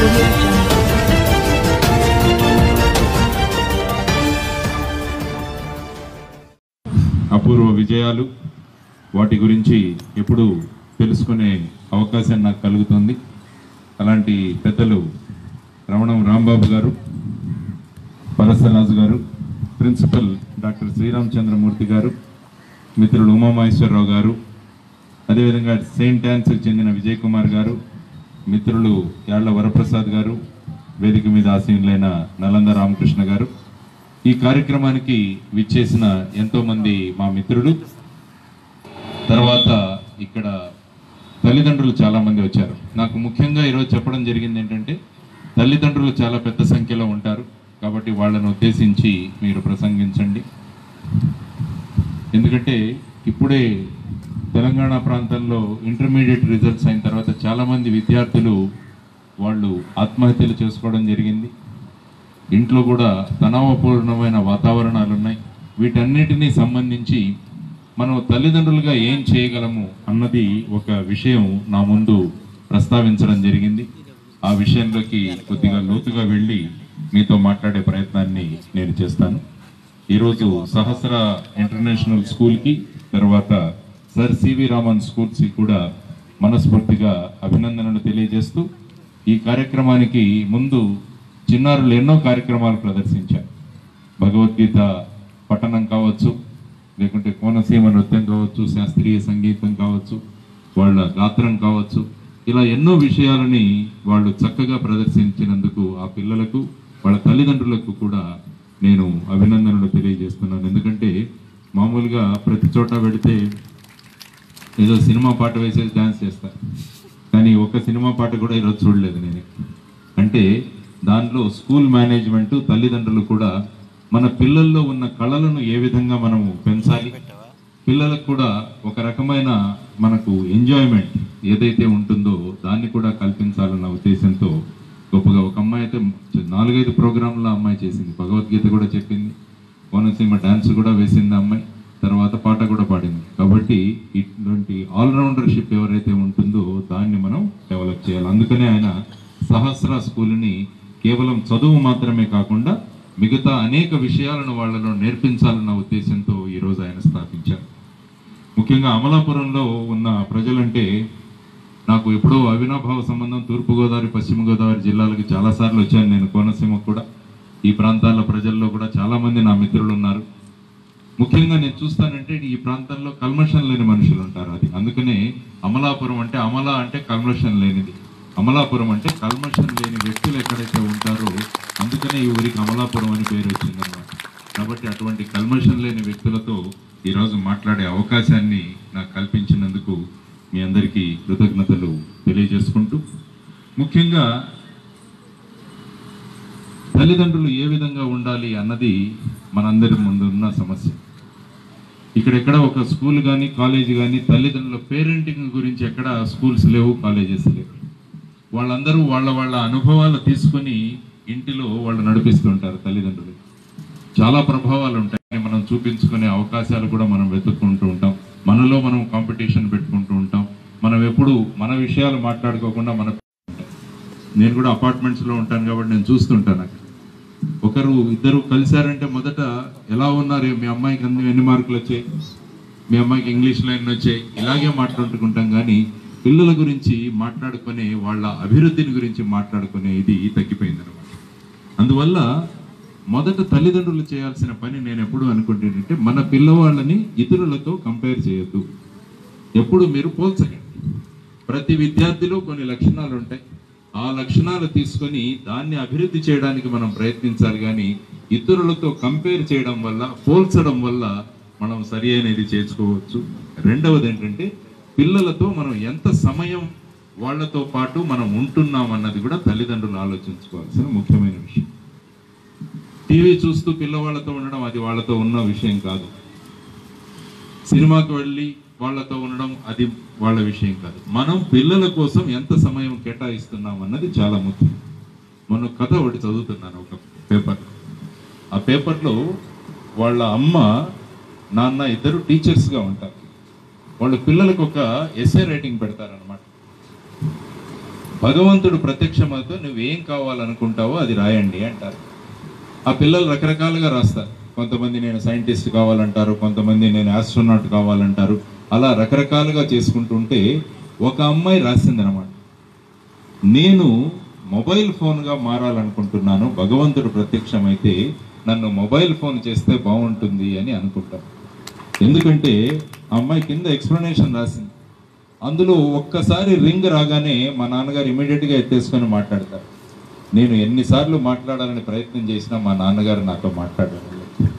audio jungle. అపూర్వ విజయాలు వాటి గురించి ఎప్పుడు తెలుసుకునే అవకాశం నాకు కలుగుతుంది అలాంటి పెద్దలు రమణం రాంబాబు గారు పరసరాజు గారు ప్రిన్సిపల్ డాక్టర్ శ్రీరామచంద్రమూర్తి గారు మిత్రులు ఉమామహేశ్వరరావు గారు అదేవిధంగా సెయింట్ డాన్స్కి చెందిన విజయ్ కుమార్ గారు మిత్రులు యాళ్ల వరప్రసాద్ గారు వేదిక మీద ఆసీనులైన నలంద రామకృష్ణ గారు ఈ కార్యక్రమానికి విచ్చేసిన ఎంతో మంది మా మిత్రులు తర్వాత ఇక్కడ తల్లిదండ్రులు చాలా మంది వచ్చారు నాకు ముఖ్యంగా ఈరోజు చెప్పడం జరిగింది ఏంటంటే తల్లిదండ్రులు చాలా పెద్ద సంఖ్యలో ఉంటారు కాబట్టి వాళ్ళను ఉద్దేశించి మీరు ప్రసంగించండి ఎందుకంటే ఇప్పుడే తెలంగాణ ప్రాంతంలో ఇంటర్మీడియట్ రిజల్ట్స్ అయిన తర్వాత చాలామంది విద్యార్థులు వాళ్ళు ఆత్మహత్యలు చేసుకోవడం జరిగింది ఇంట్లో కూడా తనావపూర్ణమైన వాతావరణాలు ఉన్నాయి వీటన్నిటినీ సంబంధించి మనం తల్లిదండ్రులుగా ఏం చేయగలము అన్నది ఒక విషయం నా ముందు ప్రస్తావించడం జరిగింది ఆ విషయంలోకి కొద్దిగా లోతుగా వెళ్ళి మీతో మాట్లాడే ప్రయత్నాన్ని నేను చేస్తాను ఈరోజు సహస్ర ఇంటర్నేషనల్ స్కూల్కి తర్వాత సర్ సివి రామన్ స్కూల్స్కి కూడా మనస్ఫూర్తిగా అభినందనలు తెలియజేస్తూ ఈ కార్యక్రమానికి ముందు చిన్నారులు ఎన్నో కార్యక్రమాలు ప్రదర్శించారు భగవద్గీత పఠనం కావచ్చు లేకుంటే కోనసీమ నృత్యం కావచ్చు శాస్త్రీయ సంగీతం కావచ్చు వాళ్ళ గాత్రం కావచ్చు ఇలా ఎన్నో విషయాలని వాళ్ళు చక్కగా ప్రదర్శించినందుకు ఆ పిల్లలకు వాళ్ళ తల్లిదండ్రులకు కూడా నేను అభినందనలు తెలియజేస్తున్నాను ఎందుకంటే మామూలుగా ప్రతి చోట వెళితే ఏదో సినిమా పాట వేసేసి డాన్స్ చేస్తారు కానీ ఒక సినిమా పాట కూడా ఈరోజు చూడలేదు నేను అంటే దాంట్లో స్కూల్ మేనేజ్మెంట్ తల్లిదండ్రులు కూడా మన పిల్లల్లో ఉన్న కళలను ఏ విధంగా మనము పెంచాలి పిల్లలకు కూడా ఒక రకమైన మనకు ఎంజాయ్మెంట్ ఏదైతే ఉంటుందో దాన్ని కూడా కల్పించాలన్న ఉద్దేశంతో గొప్పగా ఒక అమ్మాయి అయితే నాలుగైదు ప్రోగ్రాంల అమ్మాయి చేసింది భగవద్గీత కూడా చెప్పింది కోనసీమ డాన్స్ కూడా వేసింది ఆ అమ్మాయి తర్వాత పాట కూడా పాడింది కాబట్టి ఇటువంటి ఆల్రౌండర్షిప్ ఎవరైతే ఉంటుందో దాన్ని మనం డెవలప్ చేయాలి అందుకనే ఆయన సహస్ర స్కూల్ని కేవలం చదువు మాత్రమే కాకుండా మిగతా అనేక విషయాలను వాళ్ళలో నేర్పించాలన్న ఉద్దేశంతో ఈరోజు ఆయన స్థాపించారు ముఖ్యంగా అమలాపురంలో ఉన్న ప్రజలంటే నాకు ఎప్పుడో అవినాభావ సంబంధం తూర్పుగోదావరి పశ్చిమ గోదావరి జిల్లాలకు చాలాసార్లు వచ్చాను నేను కోనసీమకు కూడా ఈ ప్రాంతాల ప్రజల్లో కూడా చాలామంది నా మిత్రులు ఉన్నారు ముఖ్యంగా నేను చూస్తానంటే ఈ ప్రాంతంలో కల్మషం లేని మనుషులు ఉంటారు అది అందుకనే అమలాపురం అంటే అమల అంటే కల్మషం లేనిది అమలాపురం అంటే కల్మషం లేని వ్యక్తులు ఎక్కడైతే ఉంటారో అందుకనే ఈ ఊరికి అమలాపురం అని పేరు వచ్చిందన్నమాట కాబట్టి అటువంటి కల్మషం లేని వ్యక్తులతో ఈరోజు మాట్లాడే అవకాశాన్ని నాకు కల్పించినందుకు మీ అందరికీ కృతజ్ఞతలు తెలియజేసుకుంటూ ముఖ్యంగా తల్లిదండ్రులు ఏ విధంగా ఉండాలి అన్నది మనందరి ముందు ఉన్న సమస్య ఇక్కడెక్కడ ఒక స్కూల్ కానీ కాలేజ్ కానీ తల్లిదండ్రుల పేరెంటింగ్ గురించి ఎక్కడ స్కూల్స్ లేవు కాలేజెస్ లేవు వాళ్ళందరూ వాళ్ళ వాళ్ళ అనుభవాలు తీసుకొని ఇంటిలో వాళ్ళు నడిపిస్తుంటారు తల్లిదండ్రులు చాలా ప్రభావాలు ఉంటాయి మనం చూపించుకునే అవకాశాలు కూడా మనం వెతుక్కుంటూ ఉంటాం మనలో మనం కాంపిటీషన్ పెట్టుకుంటూ ఉంటాం మనం ఎప్పుడు మన విషయాలు మాట్లాడుకోకుండా మన నేను కూడా అపార్ట్మెంట్స్ లో ఉంటాను కాబట్టి నేను చూస్తుంటాను అక్కడ ఒకరు ఇద్దరు కలిశారంటే మొదట ఎలా ఉన్నారు మీ అమ్మాయికి అన్ని ఎన్ని మార్కులు వచ్చాయి మీ అమ్మాయికి ఇంగ్లీష్లో ఎన్ని వచ్చాయి ఇలాగే మాట్లాడుకుంటాం కానీ పిల్లల గురించి మాట్లాడుకునే వాళ్ళ అభివృద్ధిని గురించి మాట్లాడుకునే ఇది తగ్గిపోయింది అనమాట అందువల్ల మొదట తల్లిదండ్రులు చేయాల్సిన పని నేను ఎప్పుడు అనుకుంటేనంటే మన పిల్లవాళ్ళని ఇతరులతో కంపేర్ చేయొద్దు ఎప్పుడు మీరు పోల్చకండి ప్రతి విద్యార్థిలో కొన్ని లక్షణాలు ఉంటాయి ఆ లక్షణాలు తీసుకొని దాన్ని అభివృద్ధి చేయడానికి మనం ప్రయత్నించాలి కానీ ఇతరులతో కంపేర్ చేయడం వల్ల పోల్చడం వల్ల మనం సరి అనేది చేసుకోవచ్చు రెండవది ఏంటంటే పిల్లలతో మనం ఎంత సమయం వాళ్ళతో పాటు మనం ఉంటున్నాం అన్నది కూడా తల్లిదండ్రులు ఆలోచించుకోవాల్సిన ముఖ్యమైన విషయం టీవీ చూస్తూ పిల్లవాళ్ళతో ఉండడం అది వాళ్ళతో ఉన్న విషయం కాదు సినిమాకి వెళ్ళి వాళ్ళతో ఉండడం అది వాళ్ళ విషయం కాదు మనం పిల్లల కోసం ఎంత సమయం కేటాయిస్తున్నాం అన్నది చాలా ముఖ్యం మొన్న కథ ఒకటి చదువుతున్నాను ఒక పేపర్ ఆ పేపర్లో వాళ్ళ అమ్మ నాన్న ఇద్దరు టీచర్స్గా ఉంటారు వాళ్ళు పిల్లలకు ఒక ఎస్ఏ రైటింగ్ పెడతారనమాట భగవంతుడు ప్రత్యక్షమవుతూ నువ్వేం కావాలనుకుంటావో అది రాయండి అంటారు ఆ పిల్లలు రకరకాలుగా రాస్తారు కొంతమంది నేను సైంటిస్ట్ కావాలంటారు కొంతమంది నేను ఆస్ట్రోనాట్ కావాలంటారు అలా రకరకాలుగా చేసుకుంటుంటే ఒక అమ్మాయి రాసిందనమాట నేను మొబైల్ ఫోన్గా మారాలనుకుంటున్నాను భగవంతుడు ప్రత్యక్షమైతే నన్ను మొబైల్ ఫోన్ చేస్తే బాగుంటుంది అని అనుకుంటాను ఎందుకంటే ఆ అమ్మాయి కింద ఎక్స్ప్లెనేషన్ రాసింది అందులో ఒక్కసారి రింగ్ రాగానే మా నాన్నగారు ఇమీడియట్గా ఎత్తేసుకొని మాట్లాడతారు నేను ఎన్నిసార్లు మాట్లాడాలని ప్రయత్నం చేసినా మా నాన్నగారు నాతో మాట్లాడారు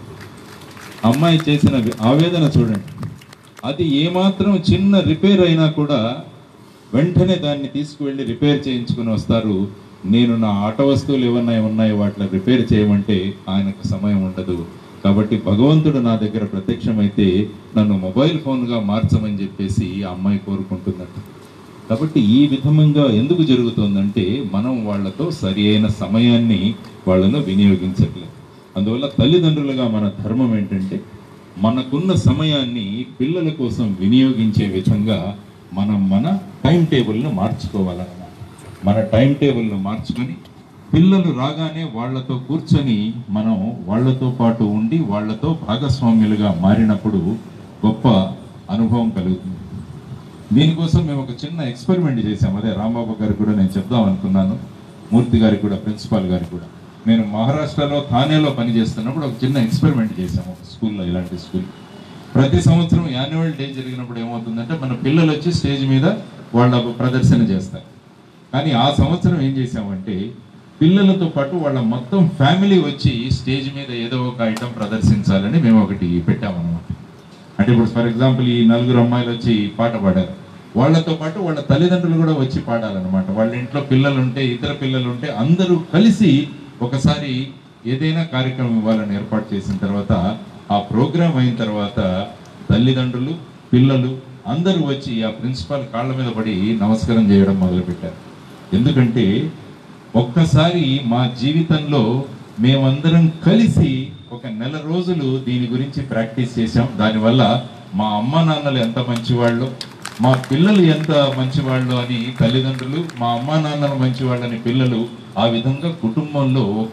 అమ్మాయి చేసిన వి- ఆవేదన చూడండి అది ఏమాత్రం చిన్న రిపేర్ అయినా కూడా వెంటనే దాన్ని తీసుకువెళ్ళి రిపేర్ చేయించుకుని వస్తారు నేను నా ఆట వస్తువులు ఏమన్నా ఉన్నాయి వాటిని రిపేర్ చేయమంటే ఆయనకు సమయం ఉండదు కాబట్టి భగవంతుడు నా దగ్గర ప్రత్యక్షమైతే నన్ను మొబైల్ ఫోన్గా మార్చమని చెప్పేసి ఆ అమ్మాయి కోరుకుంటున్నట్టు కాబట్టి ఈ విధంగా ఎందుకు జరుగుతుందంటే మనం వాళ్ళతో సరి అయిన సమయాన్ని వాళ్ళను వినియోగించట్లేదు అందువల్ల తల్లిదండ్రులుగా మన ధర్మం ఏంటంటే మనకున్న సమయాన్ని పిల్లల కోసం వినియోగించే విధంగా మనం మన టైం టేబుల్ను మార్చుకోవాలన్నమాట మన టైం టేబుల్ను మార్చుకొని పిల్లలు రాగానే వాళ్ళతో కూర్చొని మనం వాళ్ళతో పాటు ఉండి వాళ్ళతో భాగస్వామ్యులుగా మారినప్పుడు గొప్ప అనుభవం కలుగుతుంది దీనికోసం మేము ఒక చిన్న ఎక్స్పెరిమెంట్ చేశాం అదే రాంబాబు గారికి కూడా నేను చెప్దాం అనుకున్నాను మూర్తి గారికి కూడా ప్రిన్సిపాల్ గారికి కూడా నేను మహారాష్ట్రలో థానేలో పనిచేస్తున్నప్పుడు ఒక చిన్న ఎక్స్పెరిమెంట్ చేశాము ఒక స్కూల్లో ఇలాంటి స్కూల్ ప్రతి సంవత్సరం యాన్యువల్ డే జరిగినప్పుడు ఏమవుతుందంటే మన పిల్లలు వచ్చి స్టేజ్ మీద వాళ్ళ ప్రదర్శన చేస్తారు కానీ ఆ సంవత్సరం ఏం చేశామంటే పిల్లలతో పాటు వాళ్ళ మొత్తం ఫ్యామిలీ వచ్చి స్టేజ్ మీద ఏదో ఒక ఐటమ్ ప్రదర్శించాలని మేము ఒకటి పెట్టామన్నమాట అంటే ఇప్పుడు ఫర్ ఎగ్జాంపుల్ ఈ నలుగురు అమ్మాయిలు వచ్చి పాట పాడారు వాళ్ళతో పాటు వాళ్ళ తల్లిదండ్రులు కూడా వచ్చి పాడాలన్నమాట వాళ్ళ ఇంట్లో పిల్లలు ఉంటే ఇతర పిల్లలు ఉంటే అందరూ కలిసి ఒకసారి ఏదైనా కార్యక్రమం ఇవ్వాలని ఏర్పాటు చేసిన తర్వాత ఆ ప్రోగ్రాం అయిన తర్వాత తల్లిదండ్రులు పిల్లలు అందరూ వచ్చి ఆ ప్రిన్సిపాల్ కాళ్ళ మీద పడి నమస్కారం చేయడం మొదలుపెట్టారు ఎందుకంటే ఒక్కసారి మా జీవితంలో మేమందరం కలిసి ఒక నెల రోజులు దీని గురించి ప్రాక్టీస్ చేశాం దానివల్ల మా అమ్మ నాన్నలు ఎంత మంచివాళ్ళు మా పిల్లలు ఎంత మంచివాళ్ళు అని తల్లిదండ్రులు మా అమ్మ నాన్నలు మంచివాళ్ళని పిల్లలు ఆ విధంగా కుటుంబంలో ఒక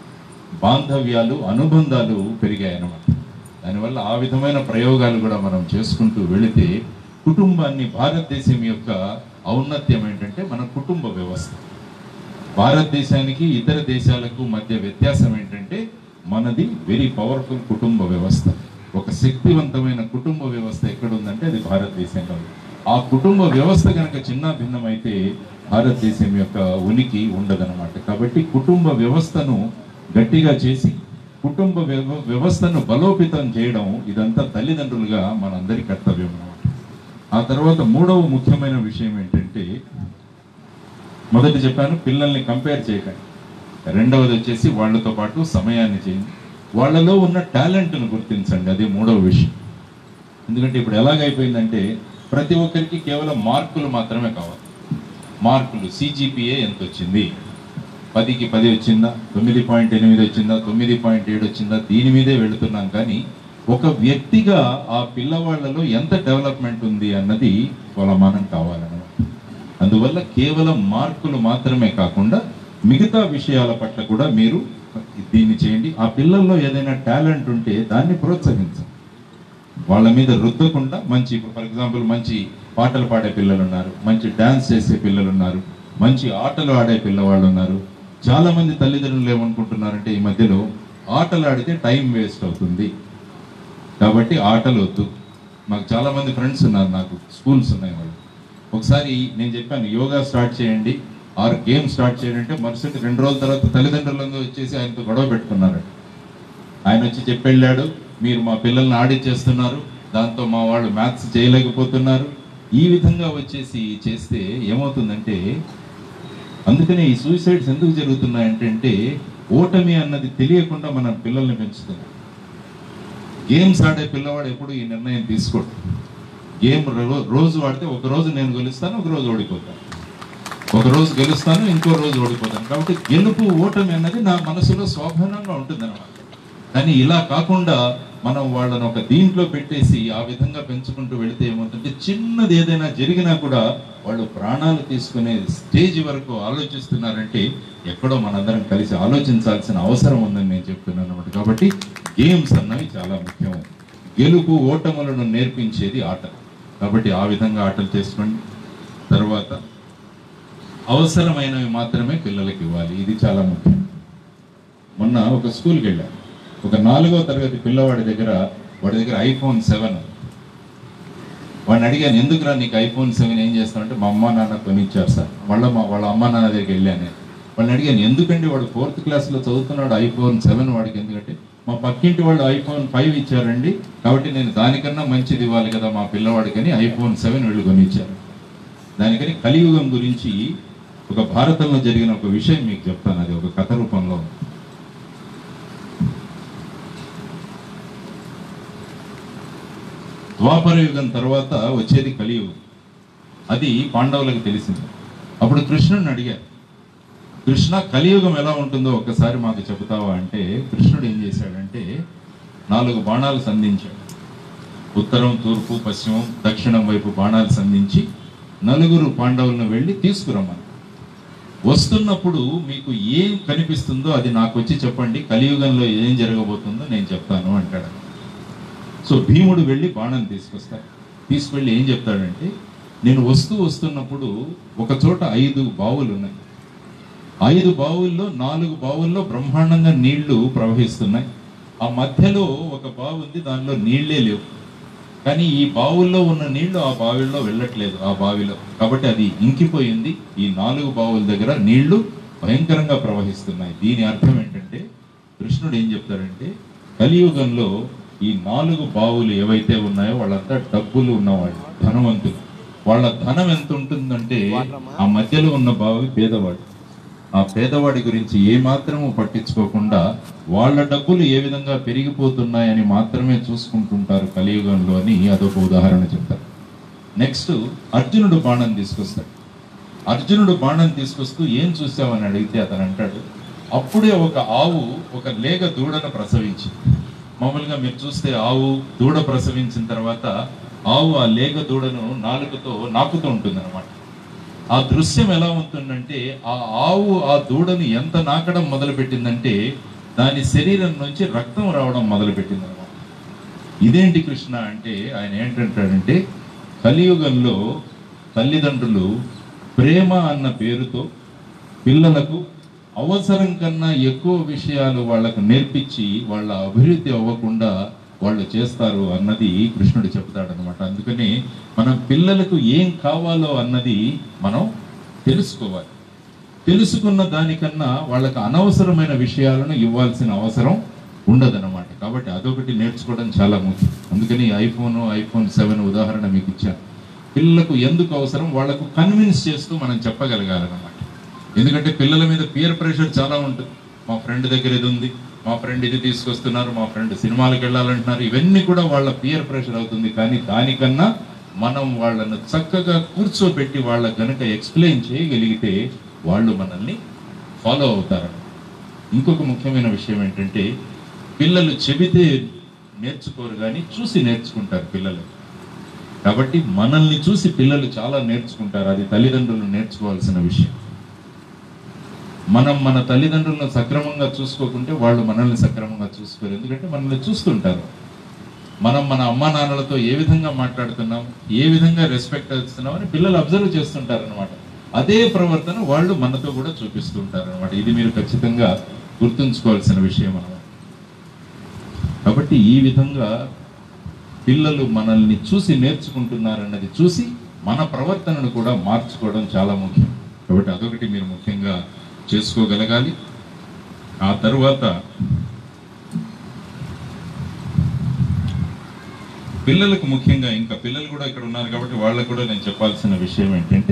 బాంధవ్యాలు అనుబంధాలు పెరిగాయి అన్నమాట దానివల్ల ఆ విధమైన ప్రయోగాలు కూడా మనం చేసుకుంటూ వెళితే కుటుంబాన్ని భారతదేశం యొక్క ఔన్నత్యం ఏంటంటే మన కుటుంబ వ్యవస్థ భారతదేశానికి ఇతర దేశాలకు మధ్య వ్యత్యాసం ఏంటంటే మనది వెరీ పవర్ఫుల్ కుటుంబ వ్యవస్థ ఒక శక్తివంతమైన కుటుంబ వ్యవస్థ ఎక్కడ ఉందంటే అది భారతదేశంలో ఉంది. ఆ కుటుంబ వ్యవస్థ కనుక చిన్న భిన్నమైతే భారతదేశం యొక్క ఉనికి ఉండదన్నమాట కాబట్టి కుటుంబ వ్యవస్థను గట్టిగా చేసి కుటుంబ వ్యవ- వ్యవస్థను బలోపేతం చేయడం ఇదంతా తల్లిదండ్రులుగా మనందరి కర్తవ్యం అన్నమాట ఆ తర్వాత మూడవ ముఖ్యమైన విషయం ఏంటంటే మొదట చెప్పాను పిల్లల్ని కంపేర్ చేయకండి రెండవది వచ్చేసి వాళ్ళతో పాటు సమయాన్ని చేయండి వాళ్ళలో ఉన్న టాలెంట్ను గుర్తించండి అదే మూడవ విషయం ఎందుకంటే ఇప్పుడు ఎలాగైపోయిందంటే ప్రతి ఒక్కరికి కేవలం మార్కులు మాత్రమే కావాలి మార్కులు సిజిపిఏ ఎంత వచ్చింది పదికి పది వచ్చిందా తొమ్మిది పాయింట్ ఎనిమిది వచ్చిందా తొమ్మిది పాయింట్ ఏడు వచ్చిందా దీని మీదే వెళుతున్నాం కానీ ఒక వ్యక్తిగా ఆ పిల్లవాళ్లలో ఎంత డెవలప్మెంట్ ఉంది అన్నది కొలమానం కావాలన్నమాట అందువల్ల కేవలం మార్కులు మాత్రమే కాకుండా మిగతా విషయాల పట్ల కూడా మీరు దీన్ని చేయండి ఆ పిల్లల్లో ఏదైనా టాలెంట్ ఉంటే దాన్ని ప్రోత్సహించండి వాళ్ళ మీద రుద్దకుండా మంచి ఫర్ ఎగ్జాంపుల్ మంచి పాటలు పాడే పిల్లలు ఉన్నారు మంచి డాన్స్ చేసే పిల్లలు ఉన్నారు మంచి ఆటలు ఆడే పిల్లవాళ్ళు ఉన్నారు చాలా మంది తల్లిదండ్రులు ఏమనుకుంటున్నారంటే ఈ మధ్యలో ఆటలు ఆడితే టైం వేస్ట్ అవుతుంది కాబట్టి ఆటలు వద్దు నాకు చాలా మంది ఫ్రెండ్స్ ఉన్నారు నాకు స్కూల్స్ ఉన్నాయి వాళ్ళు ఒకసారి నేను చెప్పాను యోగా స్టార్ట్ చేయండి ఆర్ గేమ్ స్టార్ట్ చేయండి అంటే మరుసటి రెండు రోజుల తర్వాత తల్లిదండ్రులందరూ వచ్చేసి ఆయనతో గొడవ పెట్టుకున్నారు ఆయన వచ్చి చెప్పెళ్ళాడు మీరు మా పిల్లల్ని ఆడిచ్చేస్తున్నారు దాంతో మా వాళ్ళు మ్యాథ్స్ చేయలేకపోతున్నారు ఈ విధంగా వచ్చేసి చేస్తే ఏమవుతుందంటే అందుకనే ఈ సూసైడ్స్ ఎందుకు జరుగుతున్నాయంటే అంటే ఓటమి అన్నది తెలియకుండా మన పిల్లల్ని పెంచుతున్నాం గేమ్స్ ఆడే పిల్లవాడు ఎప్పుడు ఈ నిర్ణయం తీసుకోడు గేమ్ రో- రోజు ఆడితే ఒక రోజు నేను గెలుస్తాను ఒక రోజు ఓడిపోతాను ఒక రోజు గెలుస్తాను ఇంకో రోజు ఓడిపోతాను కాబట్టి గెలుపు ఓటమి అన్నది నా మనసులో స్వాభానంగా ఉంటుంది కానీ ఇలా కాకుండా మనం వాళ్ళని ఒక దీంట్లో పెట్టేసి ఆ విధంగా పెంచుకుంటూ వెళితే ఏమవుతుందంటే చిన్నది ఏదైనా జరిగినా కూడా వాళ్ళు ప్రాణాలు తీసుకునే స్టేజ్ వరకు ఆలోచిస్తున్నారంటే ఎక్కడో మనందరం కలిసి ఆలోచించాల్సిన అవసరం ఉందని నేను చెప్తున్నాను అనమాట కాబట్టి గేమ్స్ అన్నవి చాలా ముఖ్యం గెలుపు ఓటములను నేర్పించేది ఆట కాబట్టి ఆ విధంగా ఆటలు చేసుకోండి తర్వాత అవసరమైనవి మాత్రమే పిల్లలకి ఇవ్వాలి ఇది చాలా ముఖ్యం మొన్న ఒక స్కూల్కి వెళ్ళాను ఒక నాలుగో తరగతి పిల్లవాడి దగ్గర వాడి దగ్గర ఐఫోన్ సెవెన్ వాడిని అడిగాను ఎందుకురా నీకు ఐఫోన్ సెవెన్ ఏం చేస్తామంటే మా అమ్మ నాన్న కొనిచ్చారు సార్ వాళ్ళ మా వాళ్ళ అమ్మ నాన్న దగ్గరికి వెళ్ళాను నేను వాళ్ళని అడిగాను ఎందుకండి వాడు ఫోర్త్ క్లాస్లో చదువుతున్నాడు ఐఫోన్ సెవెన్ వాడికి ఎందుకంటే మా పక్కింటి వాళ్ళు ఐఫోన్ ఫైవ్ ఇచ్చారండి కాబట్టి నేను దానికన్నా మంచిది ఇవ్వాలి కదా మా పిల్లవాడికని ఐఫోన్ సెవెన్ వీళ్ళు కొనిచ్చారు దానికని కలియుగం గురించి ఒక భారతంలో జరిగిన ఒక విషయం మీకు చెప్తాను అది ఒక కథ రూపంలో ఉంది. ద్వాపర యుగం తర్వాత వచ్చేది కలియుగం అది పాండవులకు తెలిసింది అప్పుడు కృష్ణుడిని అడిగారు కృష్ణ కలియుగం ఎలా ఉంటుందో ఒక్కసారి మాకు చెబుతావా అంటే కృష్ణుడు ఏం చేశాడంటే నాలుగు బాణాలు సంధించాడు ఉత్తరం తూర్పు పశ్చిమం దక్షిణం వైపు బాణాలు సంధించి నలుగురు పాండవులను వెళ్ళి తీసుకురమ్మని వస్తున్నప్పుడు మీకు ఏం కనిపిస్తుందో అది నాకు వచ్చి చెప్పండి కలియుగంలో ఏం జరగబోతుందో నేను చెప్తాను అంటాడు సో భీముడు వెళ్ళి బాణం తీసుకొస్తాడు తీసుకెళ్ళి ఏం చెప్తాడంటే నేను వస్తూ వస్తున్నప్పుడు ఒక చోట ఐదు బావులు ఉన్నాయి ఐదు బావుల్లో నాలుగు బావుల్లో బ్రహ్మాండంగా నీళ్లు ప్రవహిస్తున్నాయి ఆ మధ్యలో ఒక బావి ఉంది దానిలో నీళ్లే లేవు కానీ ఈ బావుల్లో ఉన్న నీళ్లు ఆ బావిలో వెళ్ళట్లేదు ఆ బావిలో కాబట్టి అది ఇంకిపోయింది ఈ నాలుగు బావుల దగ్గర నీళ్లు భయంకరంగా ప్రవహిస్తున్నాయి దీని అర్థం ఏంటంటే కృష్ణుడు ఏం చెప్తాడంటే కలియుగంలో ఈ నాలుగు బావులు ఏవైతే ఉన్నాయో వాళ్ళంతా డబ్బులు ఉన్నవాళ్ళు ధనవంతులు వాళ్ళ ధనం ఎంత ఉంటుందంటే ఆ మధ్యలో ఉన్న బావి పేదవాడు ఆ పేదవాడి గురించి ఏ మాత్రము పట్టించుకోకుండా వాళ్ళ డబ్బులు ఏ విధంగా పెరిగిపోతున్నాయని మాత్రమే చూసుకుంటుంటారు కలియుగంలో అని అదొక ఉదాహరణ చెప్తారు నెక్స్ట్ అర్జునుడు బాణం తీసుకొస్తాడు అర్జునుడు బాణం తీసుకొస్తూ ఏం చూసావని అడిగితే అతను అంటాడు అప్పుడే ఒక ఆవు ఒక లేగ దూడను ప్రసవించింది మామూలుగా మీరు చూస్తే ఆవు దూడ ప్రసవించిన తర్వాత ఆవు ఆ లేగ దూడను నాలుకతో నాకుతూ ఉంటుంది ఆ దృశ్యం ఎలా ఉంటుందంటే ఆ ఆవు ఆ దూడను ఎంత నాకడం మొదలుపెట్టిందంటే దాని శరీరం నుంచి రక్తం రావడం మొదలుపెట్టింది అనమాట ఇదేంటి కృష్ణ అంటే ఆయన ఏంటంటాడంటే కలియుగంలో తల్లిదండ్రులు ప్రేమ అన్న పేరుతో పిల్లలకు అవసరం కన్నా ఎక్కువ విషయాలు వాళ్ళకు నేర్పించి వాళ్ళ అభివృద్ధి అవ్వకుండా వాళ్ళు చేస్తారు అన్నది కృష్ణుడు చెప్తాడనమాట అందుకని మనం పిల్లలకు ఏం కావాలో అన్నది మనం తెలుసుకోవాలి తెలుసుకున్న దానికన్నా వాళ్ళకి అనవసరమైన విషయాలను ఇవ్వాల్సిన అవసరం ఉండదన్నమాట కాబట్టి అదొకటి నేర్చుకోవడం చాలా ముఖ్యం అందుకని ఐఫోన్ ఐఫోన్ సెవెన్ ఉదాహరణ మీకు ఇచ్చాను పిల్లలకు ఎందుకు అవసరం వాళ్ళకు కన్విన్స్ చేస్తూ మనం చెప్పగలగాలన్నమాట ఎందుకంటే పిల్లల మీద పియర్ ప్రెషర్ చాలా ఉంటుంది మా ఫ్రెండ్ దగ్గర ఇది ఉంది మా ఫ్రెండ్ ఇది తీసుకొస్తున్నారు మా ఫ్రెండ్ సినిమాలకు వెళ్ళాలంటున్నారు ఇవన్నీ కూడా వాళ్ళ పియర్ ప్రెషర్ అవుతుంది కానీ దానికన్నా మనం వాళ్ళను చక్కగా కూర్చోబెట్టి వాళ్ళ గనుక ఎక్స్ప్లెయిన్ చేయగలిగితే వాళ్ళు మనల్ని ఫాలో అవుతారు ఇంకొక ముఖ్యమైన విషయం ఏంటంటే పిల్లలు చెబితే నేర్చుకోరు కానీ చూసి నేర్చుకుంటారు పిల్లలు కాబట్టి మనల్ని చూసి పిల్లలు చాలా నేర్చుకుంటారు అది తల్లిదండ్రులు నేర్చుకోవాల్సిన విషయం మనం మన తల్లిదండ్రులను సక్రమంగా చూసుకోకుంటే వాళ్ళు మనల్ని సక్రమంగా చూసుకోరు ఎందుకంటే మనల్ని చూస్తుంటారు మనం మన అమ్మా నాన్నలతో ఏ విధంగా మాట్లాడుతున్నాం ఏ విధంగా రెస్పెక్ట్ ఇస్తున్నాం అని పిల్లలు అబ్జర్వ్ చేస్తుంటారు అనమాట అదే ప్రవర్తన వాళ్ళు మనతో కూడా చూపిస్తుంటారు అనమాట ఇది మీరు ఖచ్చితంగా గుర్తుంచుకోవాల్సిన విషయం అనమాట కాబట్టి ఈ విధంగా పిల్లలు మనల్ని చూసి నేర్చుకుంటున్నారన్నది చూసి మన ప్రవర్తనను కూడా మార్చుకోవడం చాలా ముఖ్యం కాబట్టి అదొకటి మీరు ముఖ్యంగా చేసుకోగలగాలి ఆ తరువాత పిల్లలకు ముఖ్యంగా ఇంకా పిల్లలు కూడా ఇక్కడ ఉన్నారు కాబట్టి వాళ్ళకు కూడా నేను చెప్పాల్సిన విషయం ఏంటంటే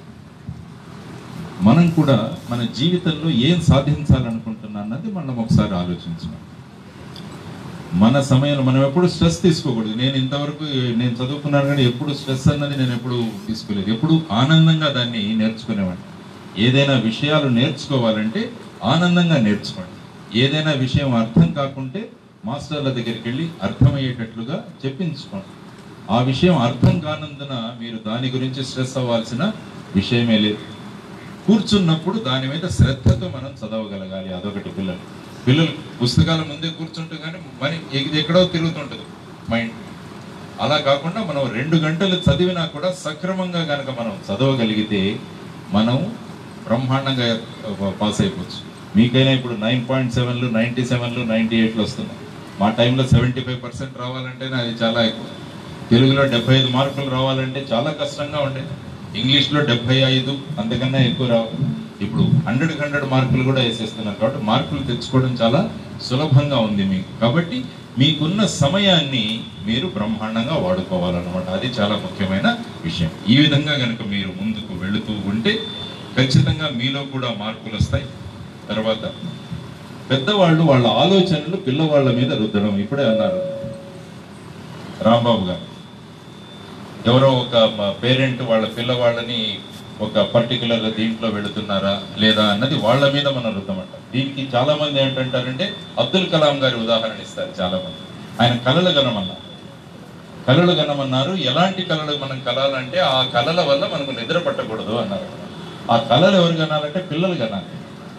మనం కూడా మన జీవితంలో ఏం సాధించాలనుకుంటున్నా అన్నది మనం ఒకసారి ఆలోచించాలి మన సమయంలో మనం ఎప్పుడు స్ట్రెస్ తీసుకోకూడదు నేను ఇంతవరకు నేను చదువుకున్నాను కానీ ఎప్పుడు స్ట్రెస్ అన్నది నేను ఎప్పుడు తీసుకోలేదు ఎప్పుడు ఆనందంగా దాన్ని నేర్చుకునేవాడిని ఏదైనా విషయాలు నేర్చుకోవాలంటే ఆనందంగా నేర్చుకోండి ఏదైనా విషయం అర్థం కాకుంటే మాస్టర్ల దగ్గరికి వెళ్ళి అర్థమయ్యేటట్లుగా చెప్పించుకోండి ఆ విషయం అర్థం కానందున మీరు దాని గురించి స్ట్రెస్ అవ్వాల్సిన విషయమే లేదు కూర్చున్నప్పుడు దాని మీద శ్రద్ధతో మనం చదవగలగాలి అదొకటి పిల్లలు పిల్లలు పుస్తకాల ముందే కూర్చుంటే కానీ మరి ఎగి- ఎక్కడో తిరుగుతుంటుంది మైండ్ అలా కాకుండా మనం రెండు గంటలు చదివినా కూడా సక్రమంగా కనుక మనం చదవగలిగితే మనం బ్రహ్మాండంగా పాస్ అయిపోవచ్చు మీకైనా ఇప్పుడు నైన్ పాయింట్ సెవెన్లు నైంటీ సెవెన్లు నైంటీ ఎయిట్లు వస్తున్నాయి మా టైంలో సెవెంటీ ఫైవ్ పర్సెంట్ రావాలంటేనే అది చాలా ఎక్కువ తెలుగులో డెబ్బై ఐదు మార్కులు రావాలంటే చాలా కష్టంగా ఉండేది ఇంగ్లీష్లో డెబ్బై ఐదు అంతకన్నా ఎక్కువ రావు ఇప్పుడు హండ్రెడ్ హండ్రెడ్ మార్కులు కూడా వేసేస్తున్నారు కాబట్టి మార్కులు తెచ్చుకోవడం చాలా సులభంగా ఉంది మీకు కాబట్టి మీకున్న సమయాన్ని మీరు బ్రహ్మాండంగా వాడుకోవాలన్నమాట అది చాలా ముఖ్యమైన విషయం ఈ విధంగా కనుక మీరు ముందుకు వెళుతూ ఉంటే ఖచ్చితంగా మీలో కూడా మార్పులు వస్తాయి తర్వాత పెద్దవాళ్ళు వాళ్ళ ఆలోచనలు పిల్లవాళ్ళ మీద రుద్దడం ఇప్పుడే అన్నారు రాంబాబు గారు ఎవరో ఒక పేరెంట్ వాళ్ళ పిల్లవాళ్ళని ఒక పర్టికులర్ దీంట్లో వెళుతున్నారా లేదా అన్నది వాళ్ళ మీద మనం రుద్దమంట దీనికి చాలా మంది ఏంటంటారంటే అబ్దుల్ కలాం గారి ఉదాహరణ ఇస్తారు చాలా మంది ఆయన కళలు కనమన్నారు కళలు కనమన్నారు ఎలాంటి కళలు మనం కలాలంటే ఆ కళల వల్ల మనకు నిద్ర పట్టకూడదు అన్నారు ఆ కళలు ఎవరు కనాలంటే పిల్లలు కనాలి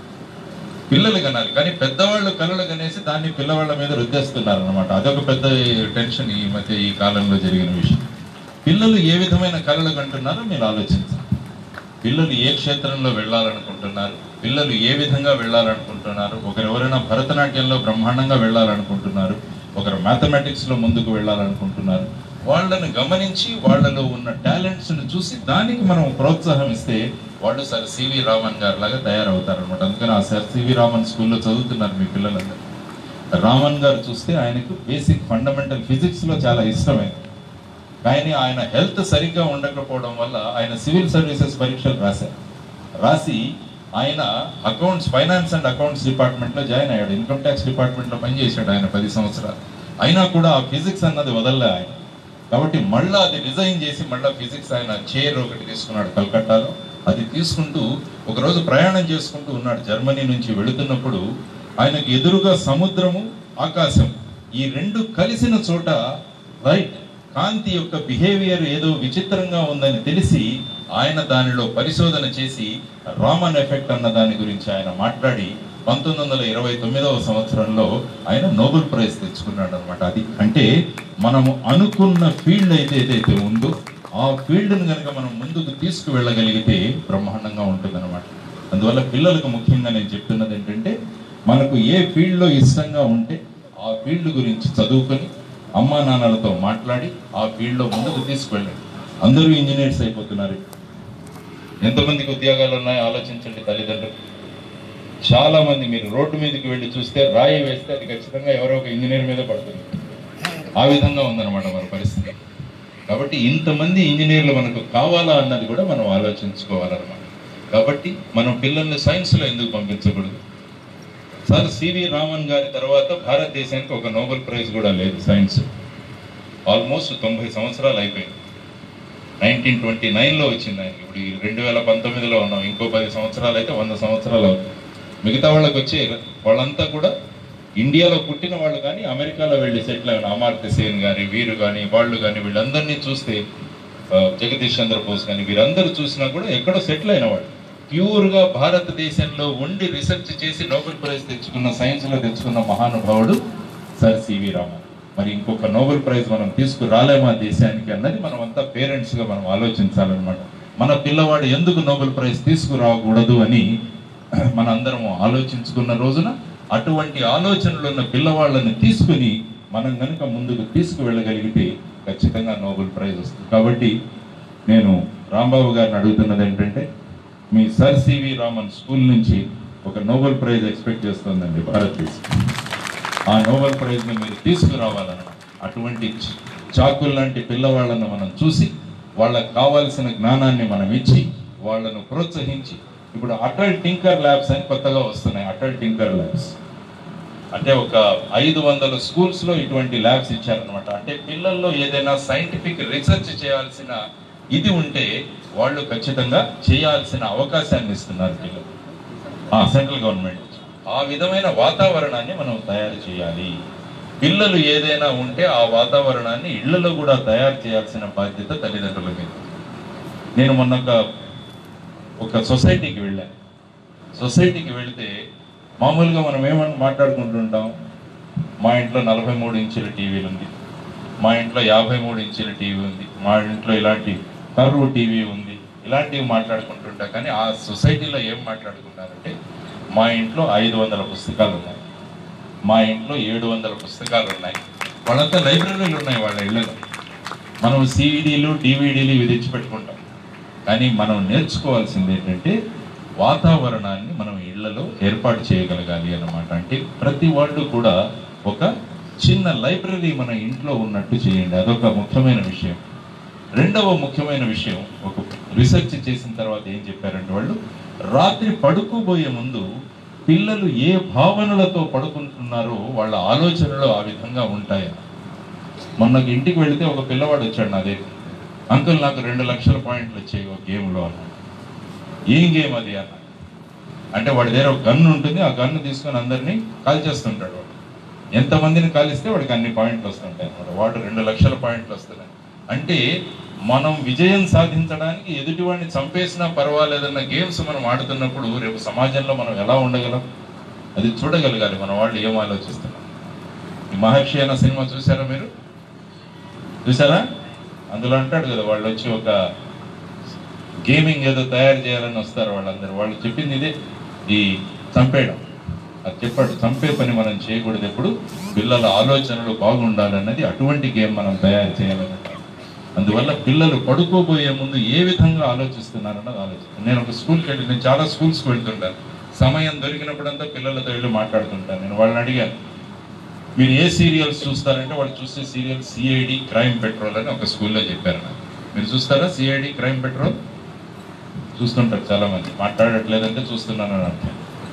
పిల్లలు కనాలి కానీ పెద్దవాళ్ళు కళలు కనేసి దాన్ని పిల్లవాళ్ళ మీద రుద్దేస్తున్నారు అనమాట అదొక పెద్ద టెన్షన్ ఈ మధ్య ఈ కాలంలో జరిగిన విషయం పిల్లలు ఏ విధమైన కళలు కంటున్నారో మీరు ఆలోచించాలి పిల్లలు ఏ క్షేత్రంలో వెళ్ళాలనుకుంటున్నారు పిల్లలు ఏ విధంగా వెళ్ళాలనుకుంటున్నారు ఒకరు ఎవరైనా భరతనాట్యంలో బ్రహ్మాండంగా వెళ్ళాలనుకుంటున్నారు ఒకరు మ్యాథమెటిక్స్ లో ముందుకు వెళ్ళాలనుకుంటున్నారు వాళ్ళని గమనించి వాళ్ళలో ఉన్న టాలెంట్స్ ని చూసి దానికి మనం ప్రోత్సాహం ఇస్తే వాళ్ళు సార్ సివి రామన్ గారు లాగా తయారవుతారు అనమాట అందుకని ఆ సార్ సివి రామన్ స్కూల్లో చదువుతున్నారు మీ పిల్లలందరూ రామన్ గారు చూస్తే ఆయనకు బేసిక్ ఫండమెంటల్ ఫిజిక్స్ లో చాలా ఇష్టమైంది కానీ ఆయన హెల్త్ సరిగ్గా ఉండకపోవడం వల్ల ఆయన సివిల్ సర్వీసెస్ పరీక్షలు రాశారు రాసి ఆయన accounts finance and accounts department లో జాయిన్ అయ్యాడు ఇన్కమ్ ట్యాక్స్ డిపార్ట్మెంట్ లో పనిచేశాడు ఆయన పది సంవత్సరాలు అయినా కూడా ఆ ఫిజిక్స్ అన్నది వదలలే ఆయన కాబట్టి మళ్ళా అది రిజైన్ చేసి మళ్ళా ఫిజిక్స్ ఆయన చైర్ ఒకటి తీసుకున్నాడు కలకట్టాలో అది తీసుకుంటూ ఒకరోజు ప్రయాణం చేసుకుంటూ ఉన్నాడు జర్మనీ నుంచి వెళుతున్నప్పుడు ఆయనకు ఎదురుగా సముద్రము ఆకాశం ఈ రెండు కలిసిన చోట రైట్ కాంతి యొక్క బిహేవియర్ ఏదో విచిత్రంగా ఉందని తెలిసి ఆయన దానిలో పరిశోధన చేసి రామన్ ఎఫెక్ట్ అన్న దాని గురించి ఆయన మాట్లాడి పంతొమ్మిది వందల ఇరవై తొమ్మిదవ సంవత్సరంలో ఆయన నోబెల్ ప్రైజ్ తెచ్చుకున్నాడు అనమాట అది అంటే మనము అనుకున్న ఫీల్డ్ అయితే ఏదైతే ఉందో ఆ ఫీల్డ్ని కనుక మనం ముందుకు తీసుకువెళ్ళగలిగితే బ్రహ్మాండంగా ఉంటుందన్నమాట అందువల్ల పిల్లలకు ముఖ్యంగా నేను చెప్తున్నది ఏంటంటే మనకు ఏ ఫీల్డ్లో ఇష్టంగా ఉంటే ఆ ఫీల్డ్ గురించి చదువుకొని అమ్మా నాన్నలతో మాట్లాడి ఆ ఫీల్డ్లో ముందుకు తీసుకువెళ్ళండి అందరూ ఇంజనీర్స్ అయిపోతున్నారు ఎంతమందికి ఉద్యోగాలు ఉన్నాయో ఆలోచించండి తల్లిదండ్రులు చాలా మంది మీరు రోడ్డు మీదకి వెళ్ళి చూస్తే రాయి వేస్తే అది ఖచ్చితంగా ఎవరో ఒక ఇంజనీర్ మీద పడుతుంది ఆ విధంగా ఉందన్నమాట మన పరిస్థితి కాబట్టి ఇంతమంది ఇంజనీర్లు మనకు కావాలా అన్నది కూడా మనం ఆలోచించుకోవాలన్నమాట కాబట్టి మనం పిల్లల్ని సైన్స్లో ఎందుకు పంపించకూడదు సార్ సివి రామన్ గారి తర్వాత భారతదేశానికి ఒక నోబెల్ ప్రైజ్ కూడా లేదు సైన్స్ ఆల్మోస్ట్ తొంభై సంవత్సరాలు అయిపోయింది నైన్టీన్ ట్వంటీ నైన్లో వచ్చింది ఆయనకి ఇప్పుడు ఈ రెండు వేల పంతొమ్మిదిలో ఉన్నాం ఇంకో పది సంవత్సరాలు అయితే వంద సంవత్సరాలు అవుతుంది మిగతా వాళ్ళకి వచ్చే వాళ్ళంతా కూడా ఇండియాలో పుట్టిన వాళ్ళు కానీ అమెరికాలో వెళ్ళి సెటిల్ అయిన అమార్త్య సేన్ కానీ వీరు కానీ వాళ్ళు కానీ వీళ్ళందరినీ చూస్తే ఆ, జగదీష్ చంద్రబోస్ కానీ వీరందరూ చూసినా కూడా ఎక్కడో సెటిల్ అయిన వాళ్ళు ప్యూర్గా భారతదేశంలో ఉండి రీసెర్చ్ చేసి నోబెల్ ప్రైజ్ తెచ్చుకున్న సైన్స్లో తెచ్చుకున్న మహానుభావుడు సర్ సివి రామన్ మరి ఇంకొక నోబెల్ ప్రైజ్ మనం తీసుకురాలేమా దేశానికి అన్నది మనం అంతా పేరెంట్స్గా మనం ఆలోచించాలన్నమాట మన పిల్లవాడు ఎందుకు నోబెల్ ప్రైజ్ తీసుకురాకూడదు అని మన అందరం ఆలోచించుకున్న రోజున అటువంటి ఆలోచనలు ఉన్న పిల్లవాళ్ళని తీసుకుని మనం కనుక ముందుకు తీసుకువెళ్ళగలిగితే ఖచ్చితంగా నోబెల్ ప్రైజ్ వస్తుంది కాబట్టి నేను రాంబాబు గారిని అడుగుతున్నది ఏంటంటే మీ సర్ సివి రామన్ స్కూల్ నుంచి ఒక నోబెల్ ప్రైజ్ ఎక్స్పెక్ట్ చేస్తుందండి భారతదేశం ఆ నోబెల్ ప్రైజ్ని మీరు తీసుకురావాలన్నమాట అటువంటి చ- చాకుల్ లాంటి పిల్లవాళ్ళను మనం చూసి వాళ్ళకి కావాల్సిన జ్ఞానాన్ని మనం ఇచ్చి వాళ్ళను ప్రోత్సహించి ఇప్పుడు అటల్ టింకర్ ల్యాబ్స్ అని కొత్తగా వస్తున్నాయి అటల్ టింకర్ ల్యాబ్స్ అంటే ఒక ఐదు వందల స్కూల్స్ లో ఇటువంటి ల్యాబ్స్ ఇచ్చారనమాట అంటే పిల్లల్లో ఏదైనా సైంటిఫిక్ రీసెర్చ్ చేయాల్సిన ఇది ఉంటే వాళ్ళు ఖచ్చితంగా చేయాల్సిన అవకాశాన్ని ఇస్తున్నారు పిల్లలు ఆ సెంట్రల్ గవర్నమెంట్ ఆ విధమైన వాతావరణాన్ని మనం తయారు చేయాలి పిల్లలు ఏదైనా ఉంటే ఆ వాతావరణాన్ని ఇళ్లలో కూడా తయారు చేయాల్సిన బాధ్యత తల్లిదండ్రుల మీద నేను మొన్న ఒక ఒక సొసైటీకి వెళ్ళాను సొసైటీకి వెళితే మామూలుగా మనం ఏమని మాట్లాడుకుంటుంటాం మా ఇంట్లో నలభై మూడు ఇంచుల టీవీలు ఉంది మా ఇంట్లో యాభై మూడు ఇంచుల టీవీ ఉంది మా ఇంట్లో ఇలాంటి కర్వ్ టీవీ ఉంది ఇలాంటివి మాట్లాడుకుంటుంటా కానీ ఆ సొసైటీలో ఏం మాట్లాడుకున్నారంటే మా ఇంట్లో ఐదు వందల పుస్తకాలు ఉన్నాయి మా ఇంట్లో ఏడు వందల పుస్తకాలు ఉన్నాయి వాళ్ళంతా లైబ్రరీలు ఉన్నాయి వాళ్ళ ఇళ్ళలో మనం సిఈడీలు డివిడీలు ఇవి తెచ్చిపెట్టుకుంటాం కానీ మనం నేర్చుకోవాల్సింది ఏంటంటే వాతావరణాన్ని మనం ఇళ్లలో ఏర్పాటు చేయగలగాలి అన్నమాట అంటే ప్రతి వాళ్ళు కూడా ఒక చిన్న లైబ్రరీ మన ఇంట్లో ఉన్నట్టు చేయండి అదొక ముఖ్యమైన విషయం రెండవ ముఖ్యమైన విషయం ఒక రీసెర్చ్ చేసిన తర్వాత ఏం చెప్పారంటే వాళ్ళు రాత్రి పడుకోబోయే ముందు పిల్లలు ఏ భావనలతో పడుకుంటున్నారో వాళ్ళ ఆలోచనలు ఆ విధంగా ఉంటాయా మొన్నకి ఇంటికి వెళితే ఒక పిల్లవాడు వచ్చాడు నా దగ్గర అంకుల్ నాకు రెండు లక్షల పాయింట్లు వచ్చాయి ఒక గేమ్లో అన్నాడు ఏం గేమ్ అది అన్న అంటే వాడి దగ్గర ఒక గన్ను ఉంటుంది ఆ గన్ను తీసుకొని అందరినీ కాల్ చేస్తుంటాడు వాడు ఎంతమందిని కాలిస్తే వాడికి అన్ని పాయింట్లు వస్తుంటాయి అన్నమాట వాడు రెండు లక్షల పాయింట్లు వస్తున్నాయి అంటే మనం విజయం సాధించడానికి ఎదుటివాడిని చంపేసినా పర్వాలేదన్న గేమ్స్ మనం ఆడుతున్నప్పుడు రేపు సమాజంలో మనం ఎలా ఉండగలం అది చూడగలగాలి మన వాళ్ళు ఏం ఆలోచిస్తున్నారు ఈ మహర్షి అన్న సినిమా చూసారా మీరు చూసారా అందులో అంటాడు కదా వాళ్ళు వచ్చి ఒక గేమింగ్ ఏదో తయారు చేయాలని వస్తారు వాళ్ళందరూ వాళ్ళు చెప్పింది ఇదే ఈ చంపేయడం అది చెప్పాడు చంపే పని మనం చేయకూడదు ఎప్పుడు పిల్లల ఆలోచనలు బాగుండాలన్నది అటువంటి గేమ్ మనం తయారు చేయాలన్నమాట అందువల్ల పిల్లలు పడుకోబోయే ముందు ఏ విధంగా ఆలోచిస్తున్నారన్నది ఆలోచన నేను ఒక స్కూల్కి వెళ్ళి నేను చాలా స్కూల్స్కి వెళ్తుంటాను సమయం దొరికినప్పుడంతా పిల్లలతో వెళ్ళి మాట్లాడుతుంటాను నేను వాళ్ళని అడిగాను మీరు ఏ సీరియల్స్ చూస్తారంటే వాళ్ళు చూసే సీరియల్ సిఐడి క్రైమ్ పెట్రోల్ అని ఒక స్కూల్లో చెప్పారు నాకు మీరు చూస్తారా సిఐడి క్రైమ్ పెట్రోల్ చూస్తుంటారు చాలా మంది మాట్లాడట్లేదంటే చూస్తున్నాను అని అర్థం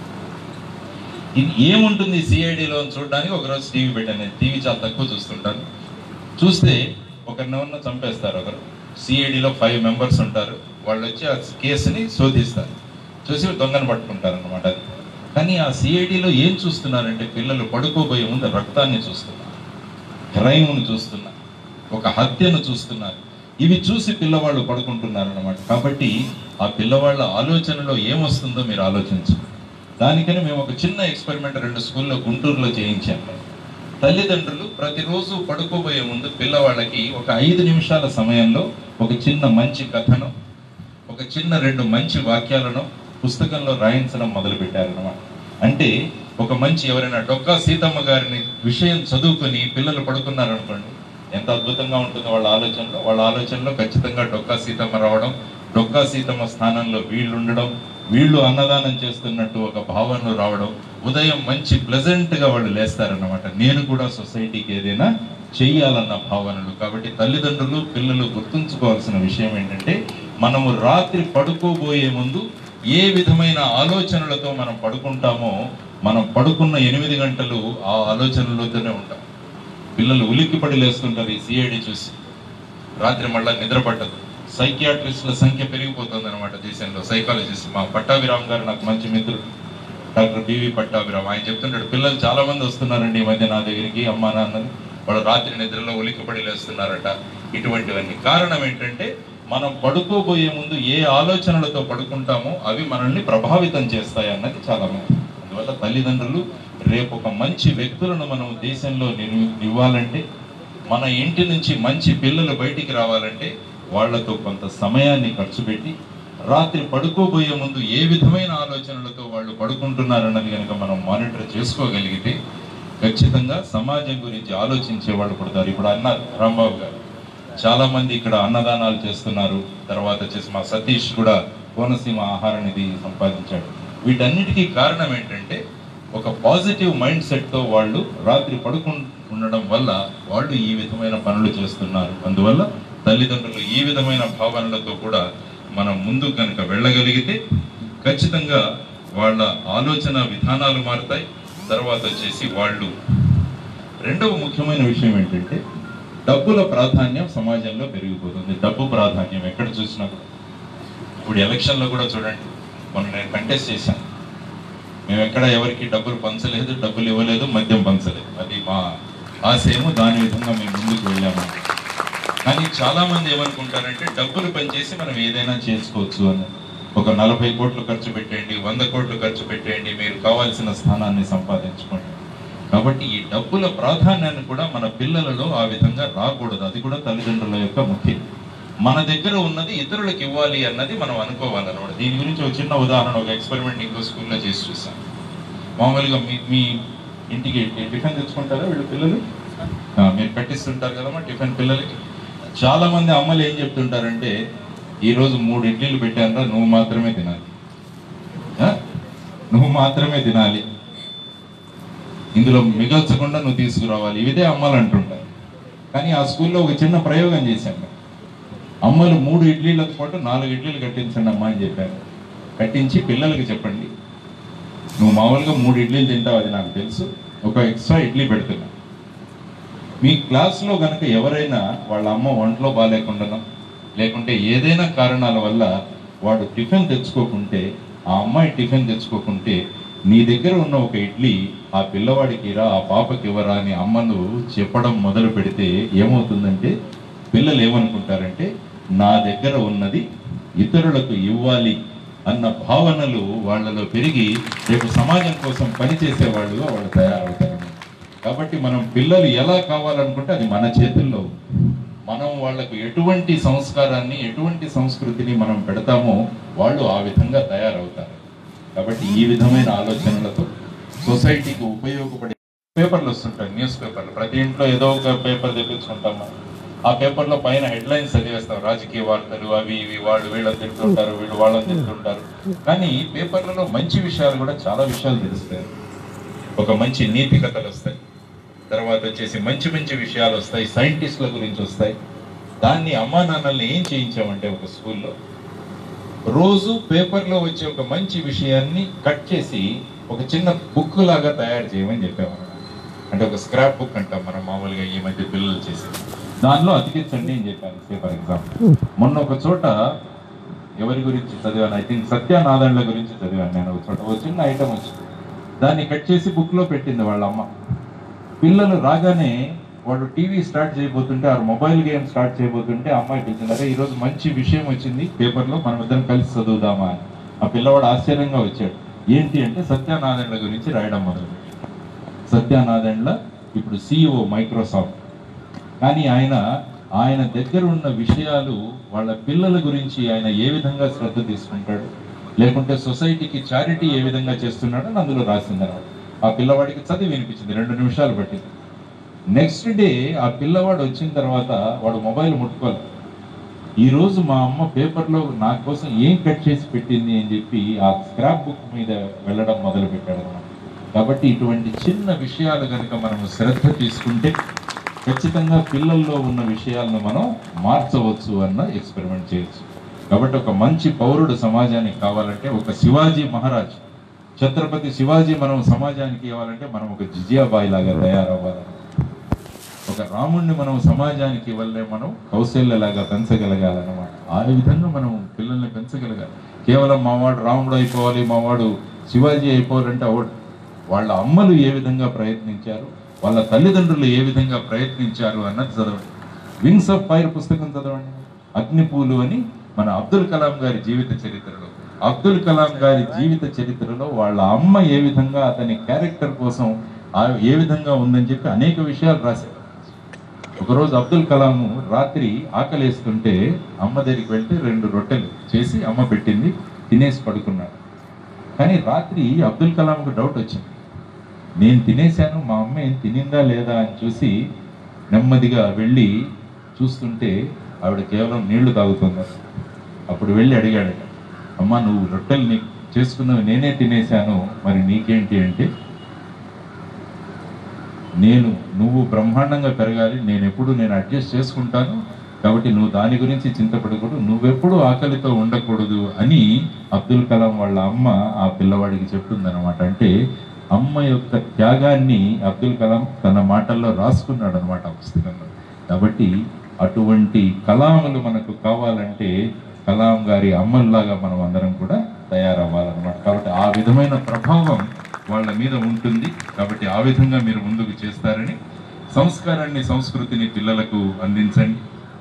ఇది ఏముంటుంది సిఐడిలో చూడడానికి ఒకరోజు టీవీ పెట్టాను నేను టీవీ చాలా తక్కువ చూస్తుంటాను చూస్తే ఒకరినెవరినో చంపేస్తారు ఒకరు సిఐడిలో ఫైవ్ మెంబర్స్ ఉంటారు వాళ్ళు వచ్చి ఆ కేసుని శోధిస్తారు చూసి దొంగను పట్టుకుంటారు అనమాట అది కానీ ఆ సిఐడిలో ఏం చూస్తున్నారంటే పిల్లలు పడుకోబోయే ముందు రక్తాన్ని చూస్తున్నారు క్రైమ్ను చూస్తున్నారు ఒక హత్యను చూస్తున్నారు ఇవి చూసి పిల్లవాళ్ళు పడుకుంటున్నారు అనమాట కాబట్టి ఆ పిల్లవాళ్ళ ఆలోచనలో ఏమొస్తుందో మీరు ఆలోచించు దానికని మేము ఒక చిన్న ఎక్స్పెరిమెంట్ రెండు స్కూల్లో గుంటూరులో చేయించాము తల్లిదండ్రులు ప్రతిరోజు పడుకోబోయే ముందు పిల్లవాళ్ళకి ఒక ఐదు నిమిషాల సమయంలో ఒక చిన్న మంచి కథను ఒక చిన్న రెండు మంచి వాక్యాలను పుస్తకంలో రాయించడం మొదలు పెట్టారనమాట అంటే ఒక మంచి ఎవరైనా డొక్కా సీతమ్మ గారిని విషయం చదువుకొని పిల్లలు పడుకున్నారనుకోండి ఎంత అద్భుతంగా ఉంటుందో వాళ్ళ ఆలోచనలో వాళ్ళ ఆలోచనలో ఖచ్చితంగా డొక్కా సీతమ్మ రావడం డొక్కా సీతమ్మ స్థానంలో వీళ్ళు ఉండడం వీళ్ళు అన్నదానం చేస్తున్నట్టు ఒక భావనలు రావడం ఉదయం మంచి ప్లెజెంట్ గా వాళ్ళు లేస్తారన్నమాట నేను కూడా సొసైటీకి ఏదైనా చెయ్యాలన్న భావనలు కాబట్టి తల్లిదండ్రులు పిల్లలు గుర్తుంచుకోవాల్సిన విషయం ఏంటంటే మనము రాత్రి పడుకోబోయే ముందు ఏ విధమైన ఆలోచనలతో మనం పడుకుంటామో మనం పడుకున్న ఎనిమిది గంటలు ఆ ఆలోచనలతోనే ఉంటాం పిల్లలు ఉలిక్కిపడి లేస్తుంటారు ఈ సిఐడి చూసి రాత్రి మళ్ళా నిద్ర పట్టదు సైకియాట్రిస్టుల సంఖ్య పెరిగిపోతుంది అనమాట దేశంలో సైకాలజిస్ట్ మా పట్టాభిరామ్ గారు నాకు మంచి మిత్రుడు డాక్టర్ బివి పట్టాభిరామ్ ఆయన చెప్తుంటాడు పిల్లలు చాలా మంది వస్తున్నారండి ఈ మధ్య నా దగ్గరికి అమ్మా నాన్నలు వాళ్ళు రాత్రి నిద్రలో ఉలిక్కిపడి లేస్తున్నారట ఇటువంటివన్నీ కారణం ఏంటంటే మనం పడుకోబోయే ముందు ఏ ఆలోచనలతో పడుకుంటామో అవి మనల్ని ప్రభావితం చేస్తాయి అన్నది చాలా ముఖ్యం అందువల్ల తల్లిదండ్రులు రేపు ఒక మంచి వ్యక్తులను మనం దేశంలో నిర్మి ఇవ్వాలంటే మన ఇంటి నుంచి మంచి పిల్లలు బయటికి రావాలంటే వాళ్ళతో కొంత సమయాన్ని ఖర్చు పెట్టి రాత్రి పడుకోబోయే ముందు ఏ విధమైన ఆలోచనలతో వాళ్ళు పడుకుంటున్నారన్నది కనుక మనం మానిటర్ చేసుకోగలిగితే ఖచ్చితంగా సమాజం గురించి ఆలోచించే వాళ్ళు పుడతారు ఇప్పుడు అన్నారు రాంబాబు గారు చాలా మంది ఇక్కడ అన్నదానాలు చేస్తున్నారు తర్వాత వచ్చేసి మా సతీష్ కూడా కోనసీమ ఆహార నిధి సంపాదించాడు వీటన్నిటికీ కారణం ఏంటంటే ఒక పాజిటివ్ మైండ్ సెట్తో వాళ్ళు రాత్రి పడుకు ఉండడం వల్ల వాళ్ళు ఈ విధమైన పనులు చేస్తున్నారు అందువల్ల తల్లిదండ్రులు ఈ విధమైన భావనలతో కూడా మనం ముందు కనుక వెళ్ళగలిగితే ఖచ్చితంగా వాళ్ళ ఆలోచన విధానాలు మారుతాయి తర్వాత వచ్చేసి వాళ్ళు రెండవ ముఖ్యమైన విషయం ఏంటంటే డబ్బుల ప్రాధాన్యం సమాజంలో పెరిగిపోతుంది డబ్బు ప్రాధాన్యం ఎక్కడ చూసినా కూడా ఇప్పుడు ఎలక్షన్లో కూడా చూడండి మొన్న నేను కంటెస్ట్ చేశాను మేము ఎక్కడ ఎవరికి డబ్బులు పంచలేదు డబ్బులు ఇవ్వలేదు మద్యం పంచలేదు అది మా ఆశయము దాని విధంగా మేము ముందుకు వెళ్ళాము కానీ చాలా మంది ఏమనుకుంటారంటే డబ్బులు పనిచేసి మనం ఏదైనా చేసుకోవచ్చు అని ఒక నలభై కోట్లు ఖర్చు పెట్టేయండి వంద కోట్లు ఖర్చు పెట్టేయండి మీరు కావాల్సిన స్థానాన్ని సంపాదించుకోండి కాబట్టి ఈ డబ్బుల ప్రాధాన్యాన్ని కూడా మన పిల్లలలో ఆ విధంగా రాకూడదు అది కూడా తల్లిదండ్రుల యొక్క ముఖ్యం మన దగ్గర ఉన్నది ఇతరులకు ఇవ్వాలి అన్నది మనం అనుకోవాలన్నమాట దీని గురించి ఒక చిన్న ఉదాహరణ ఒక ఎక్స్పెరిమెంట్ ఇంకో స్కూల్లో చేసి చూసాం మామూలుగా మీ మీ ఇంటికి టిఫిన్ తెచ్చుకుంటారా వీళ్ళు పిల్లలు ఆ, మీరు పెట్టిస్తుంటారు కదమ్మా టిఫిన్ పిల్లలకి చాలా మంది అమ్మలు ఏం చెప్తుంటారంటే ఈ రోజు మూడు ఇడ్లీలు పెట్టానరా నువ్వు మాత్రమే తినాలి ఆ? నువ్వు మాత్రమే తినాలి ఇందులో మిగల్చకుండా నువ్వు తీసుకురావాలి ఇదే అమ్మలు అంటుంటారు కానీ ఆ స్కూల్లో ఒక చిన్న ప్రయోగం చేశాం మేము. అమ్మలు మూడు ఇడ్లీలతో పాటు నాలుగు ఇడ్లీలు కట్టించండి అమ్మా అని చెప్పారు కట్టించి పిల్లలకి చెప్పండి నువ్వు మామూలుగా మూడు ఇడ్లీలు తింటావు అది నాకు తెలుసు ఒక ఎక్స్ట్రా ఇడ్లీ పెడుతున్నా మీ క్లాస్లో కనుక ఎవరైనా వాళ్ళ అమ్మ ఒంట్లో బాగాలేకుండానో లేకుంటే ఏదైనా కారణాల వల్ల వాడు టిఫిన్ తెచ్చుకోకుంటే ఆ అమ్మాయి టిఫిన్ తెచ్చుకోకుంటే నీ దగ్గర ఉన్న ఒక ఇడ్లీ ఆ పిల్లవాడికి రా ఆ పాపకి ఇవ్వరా అని అమ్మలు చెప్పడం మొదలు పెడితే ఏమవుతుందంటే పిల్లలు ఏమనుకుంటారంటే నా దగ్గర ఉన్నది ఇతరులకు ఇవ్వాలి అన్న భావనలు వాళ్ళలో పెరిగి రేపు సమాజం కోసం పనిచేసే వాళ్ళుగా వాళ్ళు తయారవుతారు కాబట్టి మనం పిల్లలు ఎలా కావాలనుకుంటే అది మన చేతుల్లో ఉంది. మనం వాళ్ళకు ఎటువంటి సంస్కారాన్ని ఎటువంటి సంస్కృతిని మనం పెడతామో వాళ్ళు ఆ విధంగా తయారవుతారు కాబట్టి ఈ విధమైన ఆలోచనలతో సొసైటీకి ఉపయోగపడే పేపర్లు వస్తుంటాయి న్యూస్ పేపర్లు ప్రతి ఇంట్లో ఏదో ఒక పేపర్ తెప్పించుకుంటాం మనం ఆ పేపర్లో పైన హెడ్లైన్స్ చదివేస్తాం రాజకీయ వార్తలు అవి ఇవి వాళ్ళు వీళ్ళని తింటుంటారు వీళ్ళు వాళ్ళని తింటుంటారు కానీ పేపర్లలో మంచి విషయాలు కూడా చాలా విషయాలు తెలుస్తాయి ఒక మంచి నీతి కథలు వస్తాయి తర్వాత వచ్చేసి మంచి మంచి విషయాలు వస్తాయి సైంటిస్టుల గురించి వస్తాయి దాన్ని అమ్మా నాన్నల్ని ఏం చేయించామంటే ఒక స్కూల్లో రోజు పేపర్లో వచ్చే ఒక మంచి విషయాన్ని కట్ చేసి ఒక చిన్న బుక్ లాగా తయారు చేయమని చెప్పాము అంటే ఒక స్క్రాప్ బుక్ అంటాం మనం మామూలుగా ఈ మధ్య పిల్లలు చేసి దానిలో అతికించండి అని చెప్పాను సే ఫర్ ఎగ్జాంపుల్ మొన్న ఒక చోట ఎవరి గురించి చదివాను ఐ థింక్ సత్యానారాయణల గురించి చదివాను నేను ఒక చోట ఒక చిన్న ఐటమ్ వచ్చింది దాన్ని కట్ చేసి బుక్ లో పెట్టింది వాళ్ళ అమ్మ పిల్లలు రాగానే వాడు టీవీ స్టార్ట్ చేయబోతుంటే ఆ మొబైల్ గేమ్ స్టార్ట్ చేయబోతుంటే అమ్మాయి పిలిచింది అరే ఈరోజు మంచి విషయం వచ్చింది పేపర్లో మనం ఇద్దరం కలిసి చదువుదామా అని ఆ పిల్లవాడు ఆశ్చర్యంగా వచ్చాడు ఏంటి అంటే సత్యనారాయణల గురించి రాయడం మొదలు సత్యనారాయణల ఇప్పుడు సిఇఓ మైక్రోసాఫ్ట్ కానీ ఆయన ఆయన దగ్గర ఉన్న విషయాలు వాళ్ళ పిల్లల గురించి ఆయన ఏ విధంగా శ్రద్ధ తీసుకుంటాడు లేకుంటే సొసైటీకి చారిటీ ఏ విధంగా చేస్తున్నాడో అని అందులో రాసింది అన్నమాట ఆ పిల్లవాడికి చదివి వినిపించింది రెండు నిమిషాలు పట్టింది నెక్స్ట్ డే ఆ పిల్లవాడు వచ్చిన తర్వాత వాడు మొబైల్ ముట్టుకోవాలి ఈ రోజు మా అమ్మ పేపర్లో నా కోసం ఏం కట్ చేసి పెట్టింది అని చెప్పి ఆ స్క్రాప్ బుక్ మీద వెళ్ళడం మొదలు పెట్టాడు అన్నమాట కాబట్టి ఇటువంటి చిన్న విషయాలు కనుక మనం శ్రద్ధ తీసుకుంటే ఖచ్చితంగా పిల్లల్లో ఉన్న విషయాలను మనం మార్చవచ్చు అన్న ఎక్స్పెరిమెంట్ చేయొచ్చు కాబట్టి ఒక మంచి పౌరుడు సమాజానికి కావాలంటే ఒక శివాజీ మహారాజ్ ఛత్రపతి శివాజీ మనం సమాజానికి ఇవ్వాలంటే మనం ఒక జిజియాబాయి లాగా తయారవ్వాలి ఒక రాముణ్ణి మనం సమాజానికి ఇవ్వలే మనం కౌశల్యలాగా పెంచగలగాలన్నమాట ఆ విధంగా మనం పిల్లల్ని పెంచగలగాలి కేవలం మావాడు రాముడు అయిపోవాలి మావాడు శివాజీ అయిపోవాలంటే అవడు వాళ్ళ అమ్మలు ఏ విధంగా ప్రయత్నించారు వాళ్ళ తల్లిదండ్రులు ఏ విధంగా ప్రయత్నించారు అన్నది చదవండి వింగ్స్ ఆఫ్ ఫైర్ పుస్తకం చదవండి అగ్నిపూలు అని మన అబ్దుల్ కలాం గారి జీవిత చరిత్రలో అబ్దుల్ కలాం గారి జీవిత చరిత్రలో వాళ్ళ అమ్మ ఏ విధంగా అతని క్యారెక్టర్ కోసం ఆ ఏ విధంగా ఉందని చెప్పి అనేక విషయాలు రాశారు ఒకరోజు అబ్దుల్ కలాం రాత్రి ఆకలేస్తుంటే అమ్మ దగ్గరికి వెళ్తే రెండు రొట్టెలు చేసి అమ్మ పెట్టింది తినేసి పడుకున్నాడు కానీ రాత్రి అబ్దుల్ కలాంకు డౌట్ వచ్చింది నేను తినేశాను మా అమ్మ ఏం తినిందా లేదా అని చూసి నెమ్మదిగా వెళ్ళి చూస్తుంటే ఆవిడ కేవలం నీళ్లు తాగుతుంది అప్పుడు వెళ్ళి అడిగాడట అమ్మ నువ్వు రొట్టెలు నీకు చేసుకున్నవి నేనే తినేశాను మరి నీకేంటి అంటే నేను నువ్వు బ్రహ్మాండంగా పెరగాలి నేను ఎప్పుడు నేను అడ్జస్ట్ చేసుకుంటాను కాబట్టి నువ్వు దాని గురించి చింతపడకూడదు నువ్వెప్పుడు ఆకలితో ఉండకూడదు అని అబ్దుల్ కలాం వాళ్ళ అమ్మ ఆ పిల్లవాడికి చెప్తుందన్నమాట అంటే అమ్మ యొక్క త్యాగాన్ని అబ్దుల్ కలాం తన మాటల్లో రాసుకున్నాడు అనమాట ఆ పుస్తకంలో కాబట్టి అటువంటి కలాములు మనకు కావాలంటే కలాం గారి అమ్మల్లాగా మనం అందరం కూడా తయారవ్వాలన్నమాట కాబట్టి ఆ విధమైన ప్రభావం వాళ్ళ మీద ఉంటుంది కాబట్టి ఆ విధంగా మీరు ముందుకు చేస్తారని సంస్కారాన్ని సంస్కృతిని పిల్లలకు అందించండి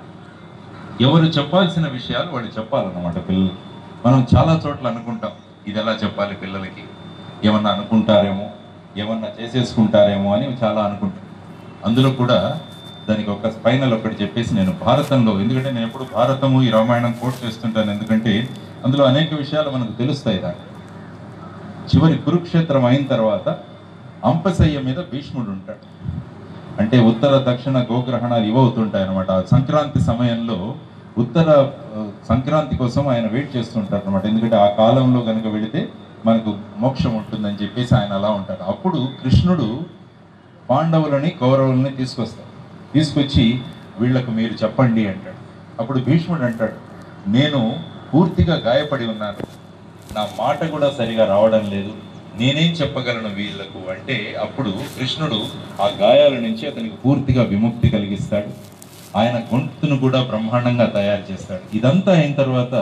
ఎవరు చెప్పాల్సిన విషయాలు వాళ్ళు చెప్పాలన్నమాట పిల్లలు మనం చాలా చోట్ల అనుకుంటాం ఇది ఎలా చెప్పాలి పిల్లలకి ఏమన్నా అనుకుంటారేమో ఏమన్నా చేసేసుకుంటారేమో అని చాలా అనుకుంటాం అందులో కూడా దానికి ఒక ఫైనల్ ఒకటి చెప్పేసి నేను భారతంలో ఎందుకంటే నేను ఎప్పుడు భారతము ఈ రామాయణం కోట్ చేస్తుంటాను ఎందుకంటే అందులో అనేక విషయాలు మనకు తెలుస్తాయి దాంట్లో చివరి కురుక్షేత్రం అయిన తర్వాత అంపశయ్య మీద భీష్ముడు ఉంటాడు అంటే ఉత్తర దక్షిణ గోగ్రహణాలు ఇవవుతుంటాయి అనమాట సంక్రాంతి సమయంలో ఉత్తర ఆ, సంక్రాంతి కోసం ఆయన వెయిట్ చేస్తుంటారు అనమాట ఎందుకంటే ఆ కాలంలో కనుక వెళితే మనకు మోక్షం ఉంటుందని చెప్పేసి ఆయన అలా ఉంటాడు అప్పుడు కృష్ణుడు పాండవులని కౌరవులని తీసుకొస్తాడు తీసుకొచ్చి వీళ్ళకు మీరు చెప్పండి అంటాడు అప్పుడు భీష్ముడు అంటాడు నేను పూర్తిగా గాయపడి ఉన్నాను నా మాట కూడా సరిగా రావడం లేదు నేనేం చెప్పగలను వీళ్ళకు అంటే అప్పుడు కృష్ణుడు ఆ గాయాల నుంచి అతనికి పూర్తిగా విముక్తి కలిగిస్తాడు ఆయన గొంతును కూడా బ్రహ్మాండంగా తయారు చేస్తాడు ఇదంతా అయిన తర్వాత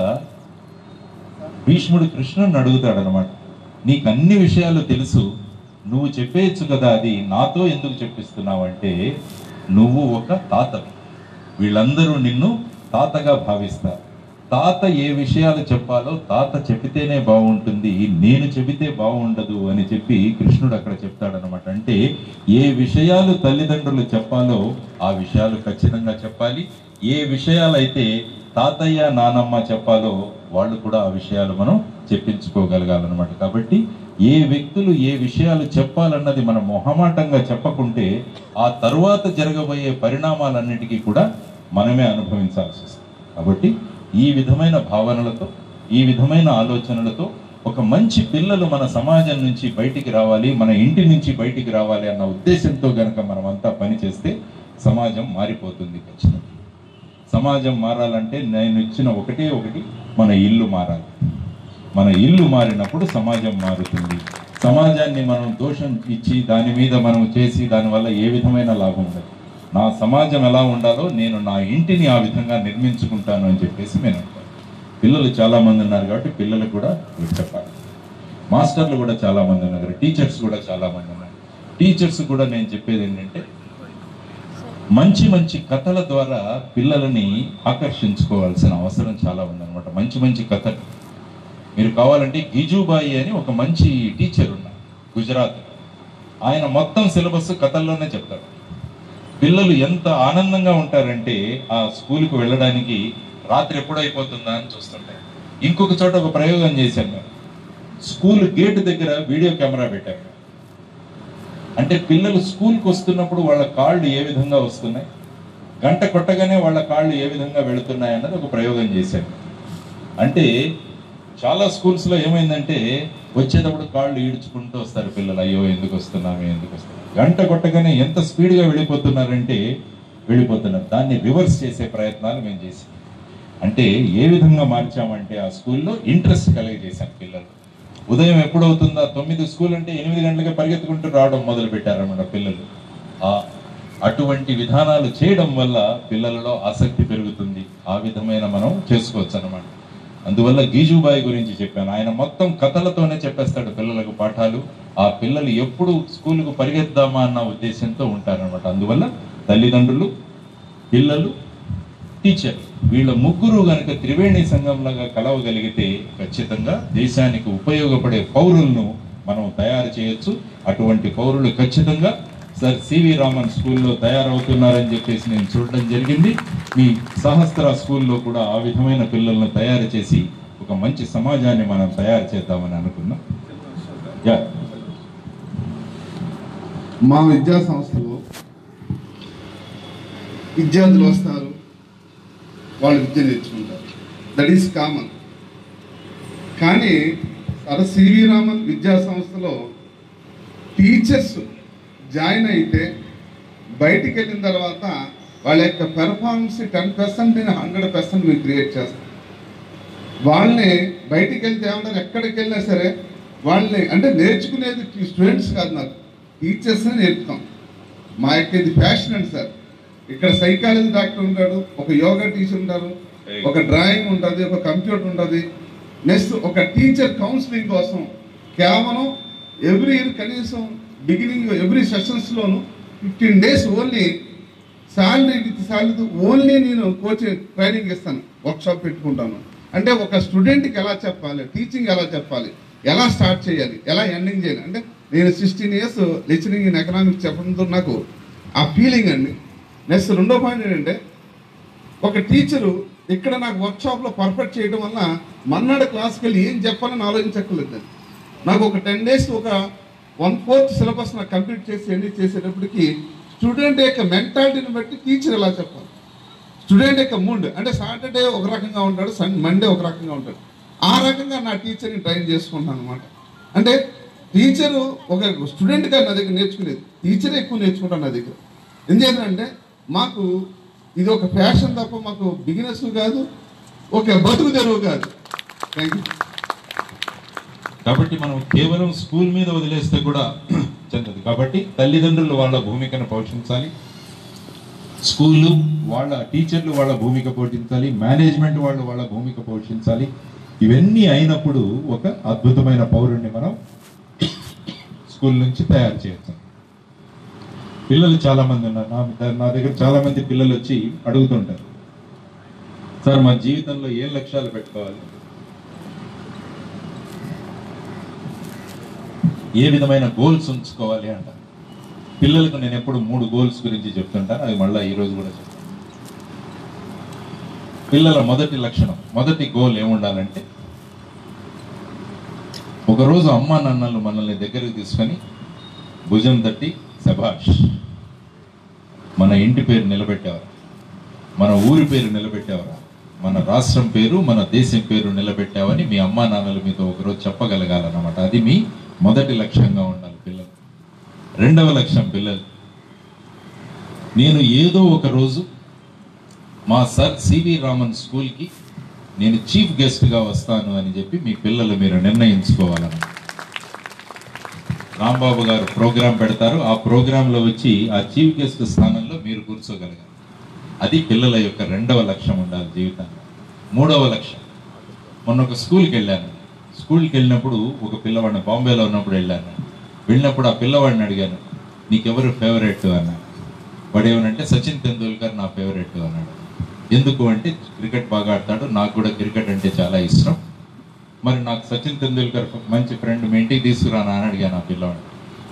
భీష్ముడు కృష్ణుని అడుగుతాడు అనమాట నీకు అన్ని విషయాలు తెలుసు నువ్వు చెప్పేయచ్చు కదా అది నాతో ఎందుకు చెప్పిస్తున్నావు అంటే నువ్వు ఒక తాతవి వీళ్ళందరూ నిన్ను తాతగా భావిస్తారు తాత ఏ విషయాలు చెప్పాలో తాత చెబితేనే బాగుంటుంది నేను చెబితే బాగుండదు అని చెప్పి కృష్ణుడు అక్కడ చెప్తాడనమాట అంటే ఏ విషయాలు తల్లిదండ్రులు చెప్పాలో ఆ విషయాలు ఖచ్చితంగా చెప్పాలి ఏ విషయాలైతే తాతయ్య నానమ్మ చెప్పాలో వాళ్ళు కూడా ఆ విషయాలు మనం చెప్పించుకోగలగాలన్నమాట కాబట్టి ఏ వ్యక్తులు ఏ విషయాలు చెప్పాలన్నది మనం మొహమాటంగా చెప్పకుంటే ఆ తరువాత జరగబోయే పరిణామాలన్నిటికీ కూడా మనమే అనుభవించాల్సి వస్తుంది కాబట్టి ఈ విధమైన భావనలతో ఈ విధమైన ఆలోచనలతో ఒక మంచి పిల్లలు మన సమాజం నుంచి బయటికి రావాలి మన ఇంటి నుంచి బయటికి రావాలి అన్న ఉద్దేశంతో గనక మనం అంతా పనిచేస్తే సమాజం మారిపోతుంది ఖచ్చితంగా సమాజం మారాలంటే నేను ఇచ్చిన ఒకటే ఒకటి మన ఇల్లు మారాలి మన ఇల్లు మారినప్పుడు సమాజం మారుతుంది సమాజాన్ని మనం దోషం ఇచ్చి దాని మీద మనం చేసి దానివల్ల ఏ విధమైన లాభం ఉండదు నా సమాజం ఎలా ఉండాలో నేను నా ఇంటిని ఆ విధంగా నిర్మించుకుంటాను అని చెప్పేసి నేను అంటాను పిల్లలు చాలా మంది ఉన్నారు కాబట్టి పిల్లలకు కూడా మీరు చెప్పాలి మాస్టర్లు కూడా చాలా మంది ఉన్నారు టీచర్స్ కూడా చాలా మంది ఉన్నారు టీచర్స్ కూడా నేను చెప్పేది ఏంటంటే మంచి మంచి కథల ద్వారా పిల్లలని ఆకర్షించుకోవాల్సిన అవసరం చాలా ఉందన్నమాట మంచి మంచి కథలు మీరు కావాలంటే గిజుబాయి అని ఒక మంచి టీచర్ ఉన్నారు గుజరాత్ ఆయన మొత్తం సిలబస్ కథల్లోనే చెప్తాడు పిల్లలు ఎంత ఆనందంగా ఉంటారంటే ఆ స్కూల్కి వెళ్ళడానికి రాత్రి ఎప్పుడు అయిపోతుందా అని చూస్తుంటారు ఇంకొక చోట ఒక ప్రయోగం చేశాం మేము స్కూల్ గేట్ దగ్గర వీడియో కెమెరా పెట్టాం మేము. అంటే పిల్లలు స్కూల్కి వస్తున్నప్పుడు వాళ్ళ కాళ్ళు ఏ విధంగా వస్తున్నాయి గంట కొట్టగానే వాళ్ళ కాళ్ళు ఏ విధంగా వెళుతున్నాయి అన్నది ఒక ప్రయోగం చేశాను అంటే చాలా స్కూల్స్ లో ఏమైందంటే వచ్చేటప్పుడు కాళ్ళు ఈడ్చుకుంటూ వస్తారు పిల్లలు అయ్యో ఎందుకు వస్తున్నాము ఎందుకు వస్తున్నాము గంట కొట్టగానే ఎంత స్పీడ్ గా వెళ్ళిపోతున్నారంటే వెళ్ళిపోతున్నారు దాన్ని రివర్స్ చేసే ప్రయత్నాలు మేము చేసాం అంటే ఏ విధంగా మార్చామంటే ఆ స్కూల్లో ఇంట్రెస్ట్ కలిగజేశాం పిల్లలు ఉదయం ఎప్పుడవుతుందా తొమ్మిది స్కూల్ అంటే ఎనిమిది గంటలకే పరిగెత్తుకుంటూ రావడం మొదలు పెట్టారన్నమాట పిల్లలు ఆ అటువంటి విధానాలు చేయడం వల్ల పిల్లలలో ఆసక్తి పెరుగుతుంది ఆ విధమైన మనం చేసుకోవచ్చు అన్నమాట అందువల్ల గీజుబాయి గురించి చెప్పాను ఆయన మొత్తం కథలతోనే చెప్పేస్తాడు పిల్లలకు పాఠాలు ఆ పిల్లలు ఎప్పుడు స్కూల్కు పరిగెత్తామా అన్న ఉద్దేశంతో ఉంటారన్నమాట అందువల్ల తల్లిదండ్రులు పిల్లలు టీచర్ వీళ్ళ ముగ్గురు గనక త్రివేణి సంఘంలాగా కలవగలిగితే ఖచ్చితంగా దేశానికి ఉపయోగపడే పౌరులను మనం తయారు చేయొచ్చు అటువంటి పౌరులు ఖచ్చితంగా సార్ సివి రామన్ స్కూల్లో తయారవుతున్నారని చెప్పేసి నేను చూడడం జరిగింది మీ సహస్ర స్కూల్లో కూడా ఆ విధమైన పిల్లలను తయారు చేసి ఒక మంచి సమాజాన్ని మనం తయారు చేద్దామని అనుకున్నాం యా మా విద్యా సంస్థలో విద్యార్థులు వస్తారు వాళ్ళు విద్య నేర్చుకుంటారు దట్ ఈస్ కామన్ కానీ అలా సివి రామన్ విద్యా సంస్థలో టీచర్స్ జాయిన్ అయితే బయటికి వెళ్ళిన తర్వాత వాళ్ళ యొక్క performance ten percent hundred percent మేము క్రియేట్ చేస్తాం వాళ్ళని బయటికి వెళ్తే ఏమంటారు ఎక్కడికి వెళ్ళినా సరే వాళ్ళని అంటే నేర్చుకునేది స్టూడెంట్స్ కాదు నాకు టీచర్స్నే నేర్పుతాం మా యొక్క ఇది ప్యాషన్ అండి సార్ ఇక్కడ సైకాలజీ డాక్టర్ ఉంటాడు ఒక యోగా టీచర్ ఉంటారు ఒక డ్రాయింగ్ ఉంటుంది ఒక కంప్యూటర్ ఉంటుంది నెక్స్ట్ ఒక టీచర్ కౌన్సిలింగ్ కోసం కేవలం ఎవ్రీ ఇయర్ కనీసం బిగినింగ్ ఎవ్రీ సెషన్స్లోను fifteen days only salary with salary only నేను కోచింగ్ ట్రైనింగ్ ఇస్తాను వర్క్షాప్ పెట్టుకుంటాను అంటే ఒక స్టూడెంట్కి ఎలా చెప్పాలి టీచింగ్ ఎలా చెప్పాలి ఎలా స్టార్ట్ చేయాలి ఎలా ఎండింగ్ చేయాలి అంటే నేను sixteen years lecturing in economics చెప్పడంతో నాకు ఆ ఫీలింగ్ అండి నెక్స్ట్ రెండో పాయింట్ ఏంటంటే ఒక టీచరు ఇక్కడ నాకు వర్క్షాప్లో పర్ఫెక్ట్ చేయడం వల్ల మన్నాడు క్లాస్కి వెళ్ళి ఏం చెప్పాలని ఆలోచించక్కర్లేదు నేను. నాకు ఒక టెన్ డేస్ ఒక వన్ ఫోర్త్ సిలబస్ నాకు కంప్లీట్ చేసి ఎండ్ చేసేటప్పటికి స్టూడెంట్ యొక్క మెంటాలిటీని బట్టి టీచర్ ఎలా చెప్పాలి స్టూడెంట్ యొక్క మూడ్ అంటే సాటర్డే ఒక రకంగా ఉంటాడు సన్ మండే ఒక రకంగా ఉంటాడు ఆ రకంగా నా టీచర్ని ట్రైన్ చేసుకుంటాను అనమాట అంటే టీచరు ఒక స్టూడెంట్గా నా దగ్గర నేర్చుకునేది టీచరే ఎక్కువ నేర్చుకుంటాను నా దగ్గర ఎందుకంటే మాకు ఇది ఒక ఫ్యాషన్ తప్ప మాకు బిగినెస్ కాదు ఒక బతుకు తెరువు కాదు థ్యాంక్ యూ కాబట్టి మనం కేవలం స్కూల్ మీద వదిలేస్తే కూడా చెందదు కాబట్టి తల్లిదండ్రులు వాళ్ళ భూమికను పోషించాలి స్కూళ్ళు వాళ్ళ టీచర్లు వాళ్ళ భూమిక పోషించాలి మేనేజ్మెంట్ వాళ్ళు వాళ్ళ భూమిక పోషించాలి ఇవన్నీ అయినప్పుడు ఒక అద్భుతమైన పౌరుణ్ణి మనం స్కూల్ నుంచి తయారు చేయొచ్చు పిల్లలు చాలా మంది ఉన్నారు నా నా దగ్గర చాలా మంది పిల్లలు వచ్చి అడుగుతుంటారు సార్ మా జీవితంలో ఏం లక్ష్యాలు పెట్టుకోవాలి ఏ విధమైన గోల్స్ ఉంచుకోవాలి అంట పిల్లలకు నేను ఎప్పుడు మూడు గోల్స్ గురించి చెప్తుంటాను అది మళ్ళీ ఈ రోజు కూడా చెప్తాను పిల్లల మొదటి లక్షణం మొదటి గోల్ ఏముండాలంటే ఒకరోజు అమ్మా నాన్నలు మనల్ని దగ్గరికి తీసుకొని భుజం తట్టి శభాష్ మన ఇంటి పేరు నిలబెట్టేవారు మన ఊరి పేరు నిలబెట్టేవారా మన రాష్ట్రం పేరు మన దేశం పేరు నిలబెట్టావని మీ అమ్మా నాన్నలు మీతో ఒకరోజు చెప్పగలగాలన్నమాట అది మీ మొదటి లక్ష్యంగా ఉండాలి పిల్లలు రెండవ లక్ష్యం పిల్లలు నేను ఏదో ఒక రోజు మా సర్ సివి రామన్ స్కూల్కి నేను చీఫ్ గెస్ట్గా వస్తాను అని చెప్పి మీ పిల్లలు మీరు నిర్ణయించుకోవాలన్నమాట రాంబాబు గారు ప్రోగ్రాం పెడతారు ఆ ప్రోగ్రాంలో వచ్చి ఆ చీఫ్ గెస్ట్ స్థానంలో మీరు కూర్చోగలగాలి అది పిల్లల యొక్క రెండవ లక్ష్యం ఉండాలి జీవితంలో మూడవ లక్ష్యం మొన్న ఒక స్కూల్కి వెళ్ళాను స్కూల్కి వెళ్ళినప్పుడు ఒక పిల్లవాడిని బాంబేలో ఉన్నప్పుడు వెళ్ళాను వెళ్ళినప్పుడు ఆ పిల్లవాడిని అడిగాను నీకెవరు ఫేవరెట్ అన్నాడు వాడు ఏమనంటే సచిన్ తెందూల్కర్ నా ఫేవరెట్ అన్నాడు ఎందుకు అంటే క్రికెట్ బాగా ఆడతాడు నాకు కూడా క్రికెట్ అంటే చాలా ఇష్టం మరి నాకు సచిన్ తెందూల్కర్ మంచి ఫ్రెండ్ మీ ఇంటికి తీసుకురానా అని అడిగాను ఆ పిల్లవాడు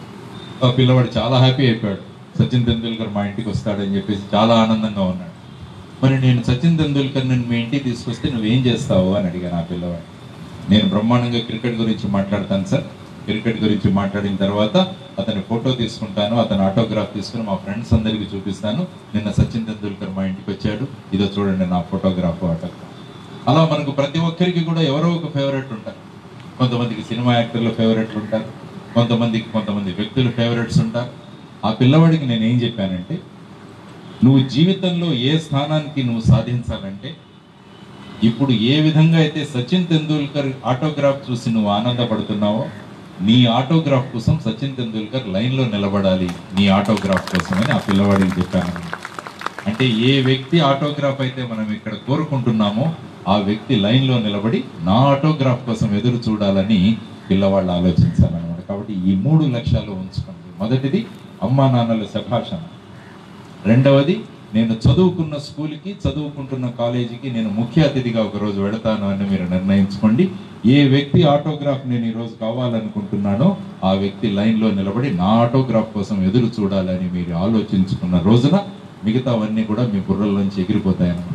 ఆ పిల్లవాడు చాలా హ్యాపీ అయిపోయాడు సచిన్ తెందూల్కర్ మా ఇంటికి వస్తాడని చెప్పేసి చాలా ఆనందంగా ఉన్నాడు మరి నేను సచిన్ తెందూల్కర్ నేను మీ ఇంటికి తీసుకొస్తే నువ్వేం చేస్తావు అని అడిగాను ఆ పిల్లవాడు నేను బ్రహ్మాండంగా క్రికెట్ గురించి మాట్లాడతాను సార్ క్రికెట్ గురించి మాట్లాడిన తర్వాత అతని ఫోటో తీసుకుంటాను అతని ఆటోగ్రాఫ్ తీసుకుని మా ఫ్రెండ్స్ అందరికీ చూపిస్తాను నిన్న సచిన్ తెందూల్కర్ మా ఇంటికి వచ్చాడు ఇదో చూడండి నా ఫోటోగ్రాఫ్ ఆటోగ్రాఫ్ అలా మనకు ప్రతి ఒక్కరికి కూడా ఎవరో ఒక ఫేవరెట్ ఉంటారు కొంతమందికి సినిమా యాక్టర్లు ఫేవరెట్లు ఉంటారు కొంతమందికి కొంతమంది వ్యక్తులు ఫేవరెట్స్ ఉంటారు ఆ పిల్లవాడికి నేను ఏం చెప్పానంటే నువ్వు జీవితంలో ఏ స్థానానికి నువ్వు సాధించాలంటే ఇప్పుడు ఏ విధంగా అయితే సచిన్ తెందూల్కర్ ఆటోగ్రాఫ్ చూసి నువ్వు ఆనందపడుతున్నావో నీ ఆటోగ్రాఫ్ కోసం సచిన్ తెందూల్కర్ లైన్లో నిలబడాలి నీ ఆటోగ్రాఫ్ కోసం అని ఆ పిల్లవాడికి చెప్పాను అంటే ఏ వ్యక్తి ఆటోగ్రాఫ్ అయితే మనం ఇక్కడ కోరుకుంటున్నామో ఆ వ్యక్తి లైన్లో నిలబడి నా ఆటోగ్రాఫ్ కోసం ఎదురు చూడాలని పిల్లవాళ్ళు ఆలోచించాలన్నమాట కాబట్టి ఈ మూడు లక్ష్యాలు ఉంచుకోండి మొదటిది అమ్మా నాన్నల శభాషణ రెండవది నేను చదువుకున్న స్కూల్కి చదువుకుంటున్న కాలేజీకి నేను ముఖ్య అతిథిగా ఒకరోజు వెళతాను అని మీరు నిర్ణయించుకోండి ఏ వ్యక్తి ఆటోగ్రాఫ్ నేను ఈరోజు కావాలనుకుంటున్నానో ఆ వ్యక్తి లైన్లో నిలబడి నా ఆటోగ్రాఫ్ కోసం ఎదురు చూడాలని మీరు ఆలోచించుకున్న రోజున మిగతావన్నీ కూడా మీ బుర్రల్లోంచి ఎగిరిపోతాయన్నమాట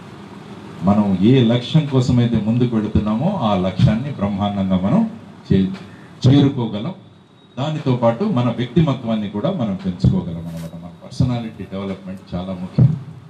మనం ఏ లక్ష్యం కోసం అయితే ముందుకు వెళుతున్నామో ఆ లక్ష్యాన్ని బ్రహ్మాండంగా మనం చే- చేరుకోగలం దానితో పాటు మన వ్యక్తిమత్వాన్ని కూడా మనం పెంచుకోగలం అనమాట మన పర్సనాలిటీ డెవలప్మెంట్ చాలా ముఖ్యం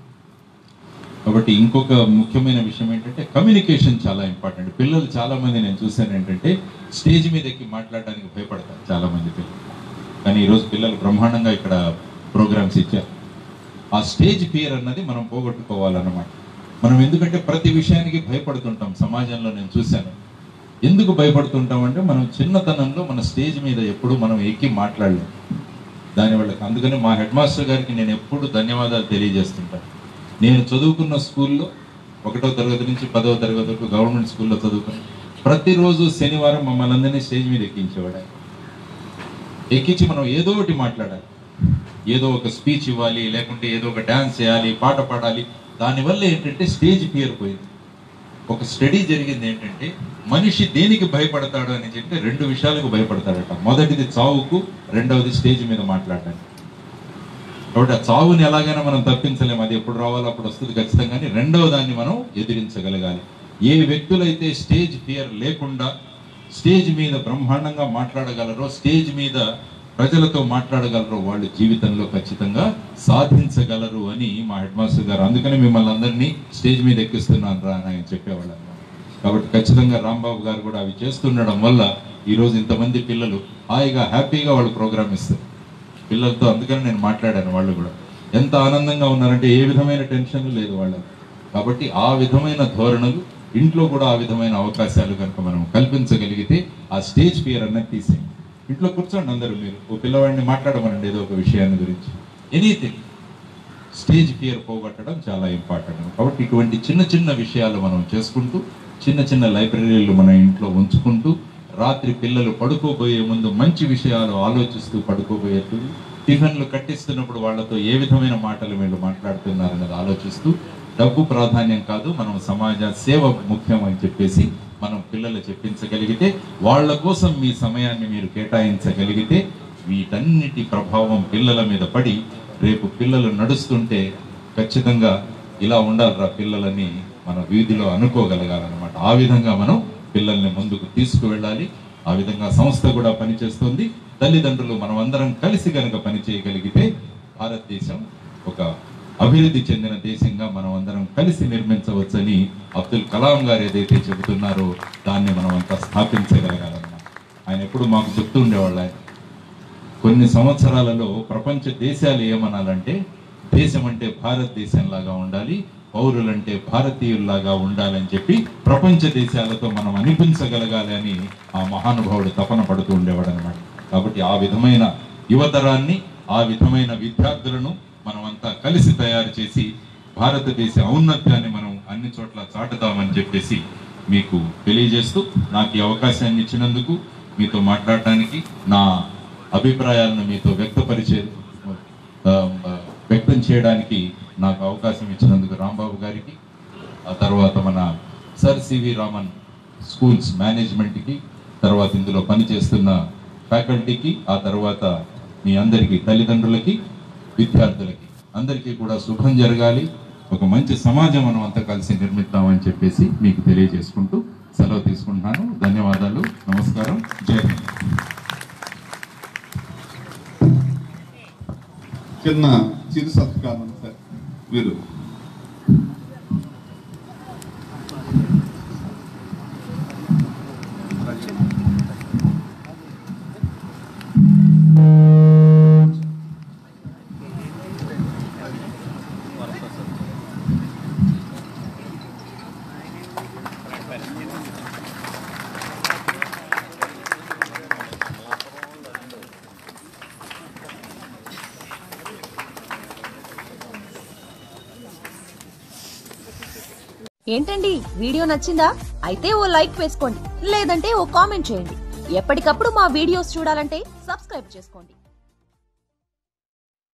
కాబట్టి ఇంకొక ముఖ్యమైన విషయం ఏంటంటే కమ్యూనికేషన్ చాలా ఇంపార్టెంట్ పిల్లలు చాలా మంది నేను చూశాను ఏంటంటే స్టేజ్ మీద ఎక్కి మాట్లాడడానికి భయపడతారు చాలా మంది పిల్లలు కానీ ఈరోజు పిల్లలు బ్రహ్మాండంగా ఇక్కడ ప్రోగ్రామ్స్ ఇచ్చారు ఆ స్టేజ్ ఫియర్ అన్నది మనం పోగొట్టుకోవాలన్నమాట మనం ఎందుకంటే ప్రతి విషయానికి భయపడుతుంటాం సమాజంలో నేను చూశాను ఎందుకు భయపడుతుంటాం అంటే మనం చిన్నతనంలో మన స్టేజ్ మీద ఎప్పుడు మనం ఎక్కి మాట్లాడలేం దానివల్ల అందుకని మా హెడ్ మాస్టర్ గారికి నేను ఎప్పుడు ధన్యవాదాలు తెలియజేస్తుంటాను నేను చదువుకున్న స్కూల్లో ఒకటో తరగతి నుంచి పదవ తరగతి వరకు గవర్నమెంట్ స్కూల్లో చదువుకుని ప్రతిరోజు శనివారం మమ్మల్ని అందరినీ స్టేజ్ మీద ఎక్కించేవాడు ఆయన. ఎక్కించి మనం ఏదో ఒకటి మాట్లాడాలి ఏదో ఒక స్పీచ్ ఇవ్వాలి లేకుంటే ఏదో ఒక డాన్స్ చేయాలి పాట పాడాలి దానివల్ల ఏంటంటే స్టేజ్ ఫియర్ పోయింది ఒక స్టడీ జరిగింది ఏంటంటే మనిషి దేనికి భయపడతాడు అని చెప్పి రెండు విషయాలకు భయపడతాడట మొదటిది చావుకు రెండవది స్టేజ్ మీద మాట్లాడడానికి కాబట్టి ఆ చావుని ఎలాగైనా మనం తప్పించలేము అది ఎప్పుడు రావాలో అప్పుడు వస్తుంది ఖచ్చితంగా కానీ రెండవ దాన్ని మనం ఎదిరించగలగాలి ఏ వ్యక్తులైతే స్టేజ్ ఫియర్ లేకుండా స్టేజ్ మీద బ్రహ్మాండంగా మాట్లాడగలరో స్టేజ్ మీద ప్రజలతో మాట్లాడగలరో వాళ్ళు జీవితంలో ఖచ్చితంగా సాధించగలరు అని మా హెడ్ మాస్టర్ గారు అందుకని మిమ్మల్ని అందరినీ స్టేజ్ మీద ఎక్కిస్తున్నాను రా అని ఆయన చెప్పేవాళ్ళు అన్నమాట. కాబట్టి ఖచ్చితంగా రాంబాబు గారు కూడా అవి చేస్తుండడం వల్ల ఈరోజు ఇంతమంది పిల్లలు హాయిగా హ్యాపీగా వాళ్ళు ప్రోగ్రామ్ ఇస్తారు పిల్లలతో అందుకని నేను మాట్లాడాను వాళ్ళు కూడా ఎంత ఆనందంగా ఉన్నారంటే ఏ విధమైన టెన్షన్ లేదు వాళ్ళకి కాబట్టి ఆ విధమైన ధోరణులు ఇంట్లో కూడా ఆ విధమైన అవకాశాలు కనుక మనం కల్పించగలిగితే ఆ స్టేజ్ ఫియర్ అన్నది తీసేయండి ఇంట్లో కూర్చోండి అందరూ మీరు ఓ పిల్లవాడిని మాట్లాడమనండి ఏదో ఒక విషయాన్ని గురించి ఎనీథింగ్ స్టేజ్ ఫియర్ పోగొట్టడం చాలా ఇంపార్టెంట్ కాబట్టి ఇటువంటి చిన్న చిన్న విషయాలు మనం చేసుకుంటూ చిన్న చిన్న లైబ్రరీలు మన ఇంట్లో ఉంచుకుంటూ రాత్రి పిల్లలు పడుకోబోయే ముందు మంచి విషయాలు ఆలోచిస్తూ పడుకోబోయేట్టు టిఫిన్లు కట్టిస్తున్నప్పుడు వాళ్ళతో ఏ విధమైన మాటలు వీళ్ళు మాట్లాడుతున్నారనేది ఆలోచిస్తూ డబ్బు ప్రాధాన్యం కాదు మనం సమాజ సేవ ముఖ్యం అని చెప్పేసి మనం పిల్లలు చెప్పించగలిగితే వాళ్ళ కోసం మీ సమయాన్ని మీరు కేటాయించగలిగితే వీటన్నిటి ప్రభావం పిల్లల మీద పడి రేపు పిల్లలు నడుస్తుంటే ఖచ్చితంగా ఇలా ఉండాలిరా పిల్లలని మన వీధిలో అనుకోగలగాలన్నమాట ఆ విధంగా మనం పిల్లల్ని ముందుకు తీసుకువెళ్ళాలి ఆ విధంగా సంస్థ కూడా పనిచేస్తుంది తల్లిదండ్రులు మనం అందరం కలిసి కనుక పనిచేయగలిగితే భారతదేశం ఒక అభివృద్ధి చెందిన దేశంగా మనం అందరం కలిసి నిర్మించవచ్చని అబ్దుల్ కలాం గారు ఏదైతే చెబుతున్నారో దాన్ని మనం అంతా స్థాపించగలగాలన్నమాట ఆయన ఎప్పుడు మాకు చెప్తూ ఉండేవాళ్ళు ఆయన కొన్ని సంవత్సరాలలో ప్రపంచ దేశాలు ఏమనాలంటే దేశం అంటే భారతదేశం లాగా ఉండాలి పౌరులంటే భారతీయుల్లాగా ఉండాలని చెప్పి ప్రపంచ దేశాలతో మనం అనిపించగలగాలి అని ఆ మహానుభావుడు తపన పడుతూ ఉండేవాడు అనమాట కాబట్టి ఆ విధమైన యువతరాన్ని ఆ విధమైన విద్యార్థులను మనమంతా కలిసి తయారు చేసి భారతదేశ ఔన్నత్యాన్ని మనం అన్ని చోట్ల చాటుదామని చెప్పేసి మీకు తెలియజేస్తూ నాకు ఈ అవకాశాన్ని ఇచ్చినందుకు మీతో మాట్లాడటానికి నా అభిప్రాయాలను మీతో వ్యక్తపరిచే ఆ, ఆ, వ్యక్తం చేయడానికి నాకు అవకాశం ఇచ్చినందుకు రాంబాబు గారికి ఆ తర్వాత మన సర్ సివి రామన్ స్కూల్స్ మేనేజ్మెంట్కి తర్వాత ఇందులో పనిచేస్తున్న ఫ్యాకల్టీకి ఆ తర్వాత మీ అందరికీ తల్లిదండ్రులకి విద్యార్థులకి అందరికీ కూడా శుభం జరగాలి ఒక మంచి సమాజం మనం అంతా కలిసి నిర్మిద్దామని చెప్పేసి మీకు తెలియజేసుకుంటూ సెలవు తీసుకుంటున్నాను ధన్యవాదాలు నమస్కారం జై హింద్ చిన్న చిరు సత్కారం సార్ మీరు ఏంటండి వీడియో నచ్చిందా అయితే ఓ లైక్ వేసుకోండి లేదంటే ఓ కామెంట్ చేయండి ఎప్పటికప్పుడు మా వీడియోస్ చూడాలంటే సబ్స్క్రైబ్ చేసుకోండి